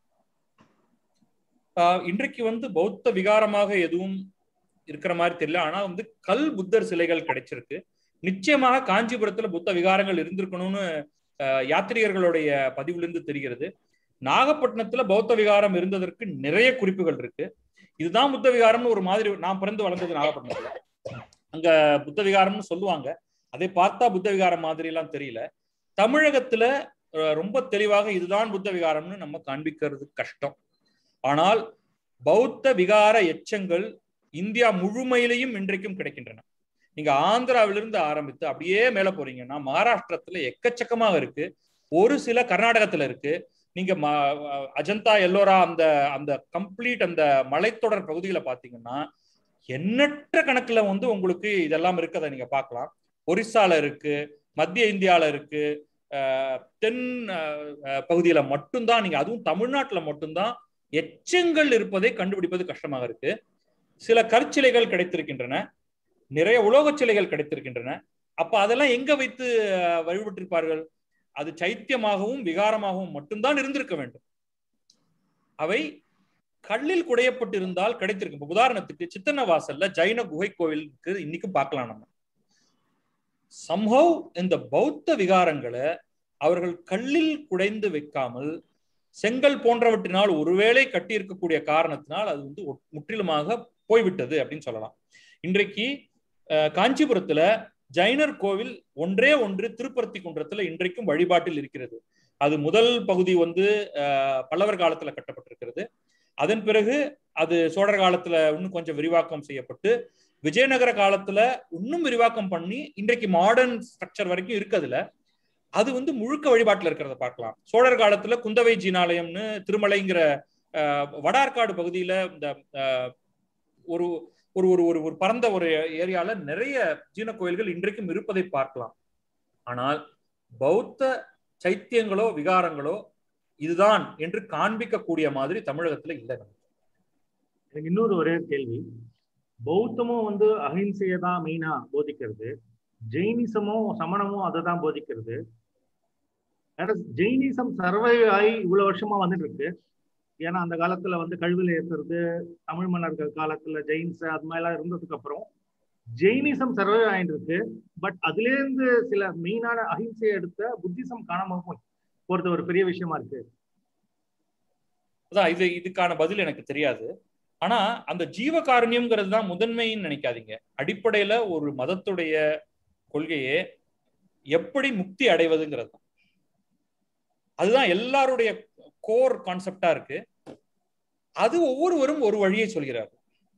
ஆஹ் இன்றைக்கு வந்து பௌத்த விகாரமாக எதுவும் இருக்கிற மாதிரி தெரியல ஆனா வந்து கல் புத்தர் சிலைகள் கிடைச்சிருக்கு நிச்சயமாக காஞ்சிபுரத்துல புத்த விகாரங்கள் இருந்திருக்கணும்னு ஆஹ் யாத்ரீகர்களுடைய பதிவிலிருந்து தெரிகிறது நாகப்பட்டினத்துல பௌத்த விகாரம் இருந்ததற்கு நிறைய குறிப்புகள் இருக்கு இதுதான் புத்த விகாரம்னு ஒரு மாதிரி நான் பிறந்து வளர்ந்தது நாகப்பட்டினத்துல அங்க புத்த விகாரம்னு சொல்லுவாங்க அதை பார்த்தா புத்த விகாரம் மாதிரி எல்லாம் தெரியல தமிழகத்துல அஹ், ரொம்ப தெளிவாக இதுதான் புத்த விகாரம்னு நம்ம காண்பிக்கிறது கஷ்டம் ஆனால் பௌத்த விகார எச்சங்கள் இந்தியா முழுமையிலையும் இன்றைக்கும் கிடைக்கின்றன நீங்க ஆந்திராவிலிருந்து ஆரம்பித்து அப்படியே மேல போறீங்கன்னா மகாராஷ்டிரத்துல எக்கச்சக்கமாக இருக்கு ஒரு சில கர்நாடகத்துல இருக்கு நீங்க ம- அஜந்தா எல்லோரா அந்த அந்த கம்ப்ளீட் அந்த மலைத்தொடர் பகுதிகளை பாத்தீங்கன்னா எண்ணற்ற கணக்குல வந்து உங்களுக்கு இதெல்லாம் இருக்கதை நீங்க பார்க்கலாம் ஒரிசால இருக்கு மத்திய இந்தியால இருக்கு அஹ், தென் அஹ், அஹ், பகுதியில மட்டும்தான் நீங்க அதுவும் தமிழ்நாட்டுல மட்டும்தான் எச்சங்கள் இருப்பதை கண்டுபிடிப்பது கஷ்டமாக இருக்கு சில கற்சிலைகள் கிடைத்திருக்கின்றன நிறைய உலோகச் சிலைகள் கிடைத்திருக்கின்றன அப்ப அதெல்லாம் எங்க வைத்து அஹ், வழிபட்டிருப்பார்கள் அது சைத்தியமாகவும் விகாரமாகவும் மட்டும்தான் இருந்திருக்க வேண்டும் அவை கல்லில் குடையப்பட்டிருந்தால் கிடைத்திருக்கும் இப்ப உதாரணத்துக்கு சித்தன்னவாசல்ல ஜைன குகை கோவிலுக்கு இன்னைக்கும் பார்க்கலாம் நம்ம சம்ஹவ் இந்த பௌத்த விகாரங்களை அவர்கள் கல்லில் குடைந்து வைக்காமல் செங்கல் போன்றவற்றினால் ஒருவேளை கட்டி இருக்கக்கூடிய காரணத்தினால் அது வந்து ஒட்- முற்றிலுமாக போய்விட்டது அப்படின்னு சொல்லலாம் இன்றைக்கு அஹ், காஞ்சிபுரத்துல ஜைனர் கோவில் ஒன்றே ஒன்று திருப்பருத்தி குன்றத்துல இன்றைக்கும் வழிபாட்டில் இருக்கிறது அது முதல் பகுதி வந்து அஹ், பல்லவர் காலத்துல கட்டப்பட்டிருக்கிறது அதன் பிறகு அது சோழர் காலத்துல இன்னும் கொஞ்சம் விரிவாக்கம் செய்யப்பட்டு விஜயநகர காலத்துல இன்னும் விரிவாக்கம் பண்ணி இன்றைக்கு மாடர்ன் ஸ்ட்ரக்சர் வரைக்கும் இருக்கு அதுல அது வந்து முழுக்க வழிபாட்டுல இருக்கிறத பார்க்கலாம் சோழர் காலத்துல குந்தவை ஜீனாலயம்னு திருமலைங்கிற அஹ், வடார்காடு பகுதியில இந்த அஹ், ஒரு ஒரு ஒரு ஒரு ஒரு பரந்த ஒரு ஏரியால நிறைய ஜீன கோயில்கள் இன்றைக்கும் இருப்பதை பார்க்கலாம் ஆனால் பௌத்த சைத்தியங்களோ விகாரங்களோ இதுதான் என்று காண்பிக்கக்கூடிய மாதிரி தமிழகத்துல இல்லை எனக்கு இன்னொரு ஒரே கேள்வி பௌத்தமும் வந்து அஹிம்சையை தான் மெயினா போதிக்கிறது ஜெயினிசமும் சமணமும் அதை தான் போதிக்கிறது ஜெயினிசம் சர்வை ஆகி இவ்வளவு வருஷமா வந்துட்டு இருக்கு ஏன்னா அந்த காலத்துல வந்து கழுவில் ஏற்றுறது தமிழ் மன்னர்கள் காலத்துல ஜெயின்ஸ் அது மாதிரிலாம் இருந்ததுக்கு அப்புறம் ஜெயினிசம் சர்வை ஆயிட்டு இருக்கு பட் அதுல இருந்து சில மெயினான அஹிம்சையை எடுத்த புத்திசம் காணாம போய் போறது ஒரு பெரிய விஷயமா இருக்கு அதான் இது இதுக்கான பதில் எனக்கு தெரியாது ஆனா அந்த ஜீவகாருண்யம்ங்கிறது தான் முதன்மைன்னு நினைக்காதீங்க அடிப்படையில ஒரு மதத்துடைய கொள்கையே எப்படி முக்தி அடைவதுங்கிறது தான் அதுதான் எல்லாருடைய கோர் கான்செப்டா இருக்கு அது ஒவ்வொருவரும் ஒரு வழியை சொல்கிறார்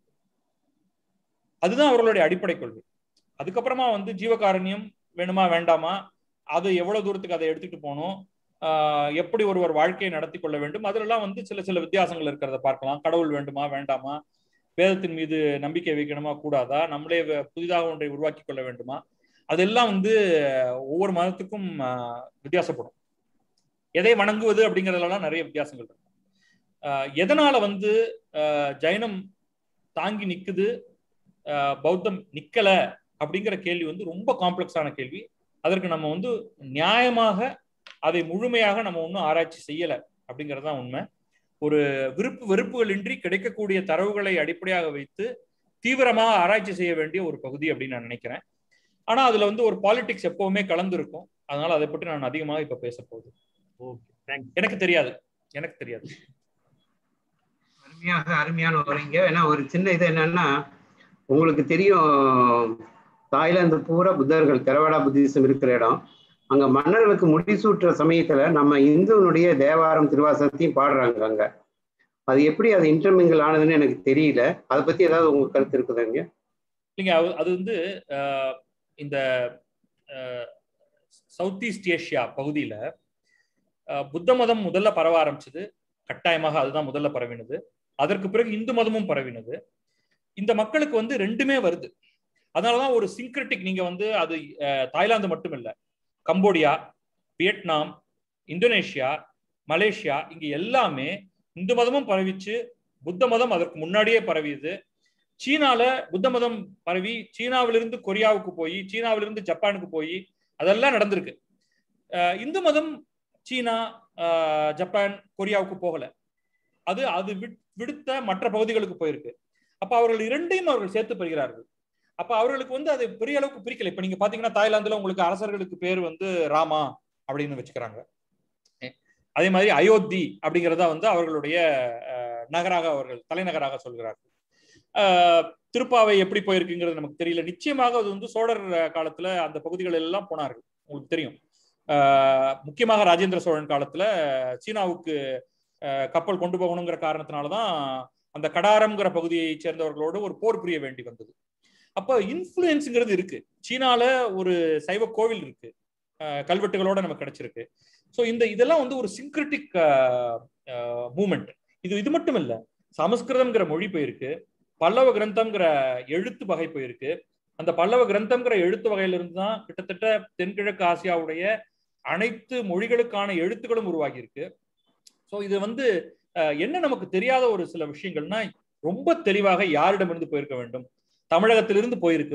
அதுதான் அவர்களுடைய அடிப்படை கொள்கை அதுக்கப்புறமா வந்து ஜீவகாருண்யம் வேணுமா வேண்டாமா அது எவ்வளவு தூரத்துக்கு அதை எடுத்துட்டு போகணும் எப்படி ஒருவர் வாழ்க்கையை நடத்தி கொள்ள வேண்டும் அதிலெல்லாம் வந்து சில சில வித்தியாசங்கள் இருக்கிறத பார்க்கலாம் கடவுள் வேண்டுமா வேண்டாமா வேதத்தின் மீது நம்பிக்கை வைக்கணுமா கூடாதா நம்மளே புதிதாக ஒன்றை உருவாக்கி கொள்ள வேண்டுமா அதெல்லாம் வந்து ஒவ்வொரு மதத்துக்கும் வித்தியாசப்படும் எதை வணங்குவது அப்படிங்கிறதுலாம் நிறைய வித்தியாசங்கள் இருக்கும் எதனால வந்து ஜைனம் தாங்கி நிக்குது பௌத்தம் நிக்கல அப்படிங்கிற கேள்வி வந்து ரொம்ப காம்ப்ளெக்ஸான கேள்வி அதற்கு நம்ம வந்து நியாயமாக அதை முழுமையாக நம்ம ஒன்றும் ஆராய்ச்சி செய்யலை அப்படிங்கிறது தான் உண்மை ஒரு விருப்பு வெறுப்புகளின்றி கிடைக்கக்கூடிய தரவுகளை அடிப்படையாக வைத்து தீவிரமாக ஆராய்ச்சி செய்ய வேண்டிய ஒரு பகுதி அப்படின்னு நான் நினைக்கிறேன் ஆனா அதுல வந்து ஒரு பாலிடிக்ஸ் எப்பவுமே கலந்து இருக்கும் அதனால அதை பற்றி நான் அதிகமாக இப்ப பேச போகுது எனக்கு தெரியாது எனக்கு தெரியாது அருமையாக அருமையான உரைங்க ஏன்னா ஒரு சின்ன இது என்னன்னா உங்களுக்கு தெரியும் தாய்லாந்து பூரா புத்தர்கள் தெரவாடா புத்திசம் இருக்கிற இடம் அங்க மன்னர்களுக்கு முடிசூட்டுற சமயத்துல நம்ம இந்துவனுடைய தேவாரம் திருவாசகத்தையும் பாடுறாங்க அங்க அது எப்படி அது இன்டர்மிங்கிள் ஆனதுன்னு எனக்கு தெரியல அதை பத்தி ஏதாவது உங்க கருத்து இருக்குதுங்க இல்லைங்க அது வந்து இந்த சவுத் ஈஸ்ட் ஏஷியா பகுதியில புத்த மதம் முதல்ல பரவ ஆரம்பிச்சது கட்டாயமாக அதுதான் முதல்ல பரவினது அதற்கு பிறகு இந்து மதமும் பரவினது இந்த மக்களுக்கு வந்து ரெண்டுமே வருது அதனாலதான் ஒரு சிங்க்ரட்டிக் நீங்க வந்து அது தாய்லாந்து மட்டும் இல்லை கம்போடியா வியட்நாம் இந்தோனேஷியா மலேசியா இங்க எல்லாமே இந்து மதமும் பரவிச்சு புத்த மதம் அதற்கு முன்னாடியே பரவியது சீனால புத்த மதம் பரவி சீனாவிலிருந்து கொரியாவுக்கு போய் சீனாவிலிருந்து ஜப்பானுக்கு போய் அதெல்லாம் நடந்திருக்கு இந்து மதம் சீனா ஜப்பான் கொரியாவுக்கு போகல அது அது விடுத்த மற்ற பகுதிகளுக்கு போயிருக்கு அப்ப அவர்கள் இரண்டையும் அவர்கள் சேர்த்து பெறுகிறார்கள் அப்ப அவர்களுக்கு வந்து அது பெரிய அளவுக்கு பிரிக்கல இப்ப நீங்க பாத்தீங்கன்னா தாய்லாந்துல உங்களுக்கு அரசர்களுக்கு பேர் வந்து ராமா அப்படின்னு வச்சுக்கிறாங்க அதே மாதிரி அயோத்தி அப்படிங்கிறத வந்து அவர்களுடைய நகராக அவர்கள் தலைநகராக சொல்கிறார்கள் திருப்பாவை எப்படி போயிருக்குங்கிறது நமக்கு தெரியல நிச்சயமாக அது வந்து சோழர் காலத்துல அந்த பகுதிகள் எல்லாம் போனார்கள் உங்களுக்கு தெரியும் முக்கியமாக ராஜேந்திர சோழன் காலத்துல சீனாவுக்கு கப்பல் கொண்டு போகணுங்கிற காரணத்தினாலதான் அந்த கடாரம்ங்கிற பகுதியை சேர்ந்தவர்களோடு ஒரு போர் புரிய வேண்டி வந்தது அப்போ இன்ஃபுளுன்ஸுங்கிறது இருக்கு சீனால ஒரு சைவ கோவில் இருக்கு கல்வெட்டுகளோட நமக்கு கிடைச்சிருக்கு ஸோ இந்த இதெல்லாம் வந்து ஒரு சிங்க்ரிட்டிக் மூமெண்ட் இது இது மட்டும் இல்ல சமஸ்கிருதம்ங்கிற மொழி போயிருக்கு பல்லவ கிரந்தம்ங்கிற எழுத்து வகை போயிருக்கு அந்த பல்லவ கிரந்தம்ங்கிற எழுத்து வகையிலிருந்து தான் கிட்டத்தட்ட தென்கிழக்கு ஆசியாவுடைய அனைத்து மொழிகளுக்கான எழுத்துக்களும் உருவாகி இருக்கு ஸோ இது வந்து என்ன நமக்கு தெரியாத ஒரு சில விஷயங்கள்னா ரொம்ப தெளிவாக யாரிடமிருந்து போயிருக்க வேண்டும் தமிழகத்திலிருந்து போயிருக்கு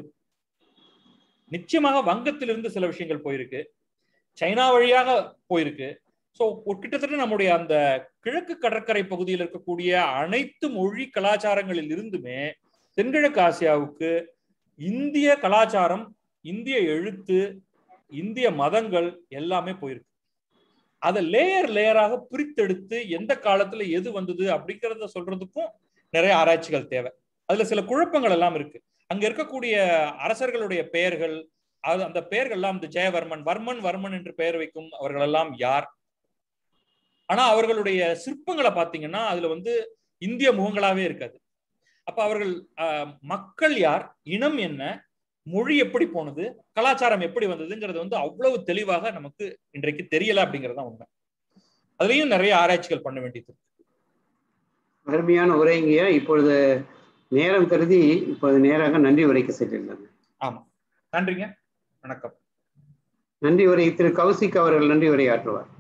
நிச்சயமாக வங்கத்திலிருந்து சில விஷயங்கள் போயிருக்கு சைனா வழியாக போயிருக்கு ஸோ கிட்டத்தட்ட நம்முடைய அந்த கிழக்கு கடற்கரை பகுதியில் இருக்கக்கூடிய அனைத்து மொழி கலாச்சாரங்களில் இருந்துமே தென்கிழக்கு ஆசியாவுக்கு இந்திய கலாச்சாரம் இந்திய எழுத்து இந்திய மதங்கள் எல்லாமே போயிருக்கு அதை லேயர் லேயராக பிரித்தெடுத்து எந்த காலத்துல எது வந்தது அப்படிங்கிறத சொல்றதுக்கும் நிறைய ஆராய்ச்சிகள் தேவை அதுல சில குழப்பங்கள் எல்லாம் இருக்கு அங்க இருக்கக்கூடிய அரசர்களுடைய பெயர்கள் அது அந்த பெயர்கள் எல்லாம் இந்த ஜெயவர்மன் வர்மன் வர்மன் என்று பெயர் வைக்கும் அவர்கள் எல்லாம் யார் ஆனா அவர்களுடைய சிற்பங்களை பாத்தீங்கன்னா அதுல வந்து இந்திய முகங்களாவே இருக்காது அப்ப அவர்கள் மக்கள் யார் இனம் என்ன மொழி எப்படி போனது கலாச்சாரம் எப்படி வந்ததுங்கிறது வந்து அவ்வளவு தெளிவாக நமக்கு இன்றைக்கு தெரியல அப்படிங்கிறது தான் உண்மை அதுலயும் நிறைய ஆராய்ச்சிகள் பண்ண வேண்டியது அருமையான உரைங்க இப்பொழுது நேரம் கருதி இப்போது நேராக நன்றி உரைக்க சென்றிருந்தாங்க ஆமா நன்றிங்க வணக்கம் நன்றி உரை திரு கௌசிக் அவர்கள் நன்றி உரையாற்றுவார்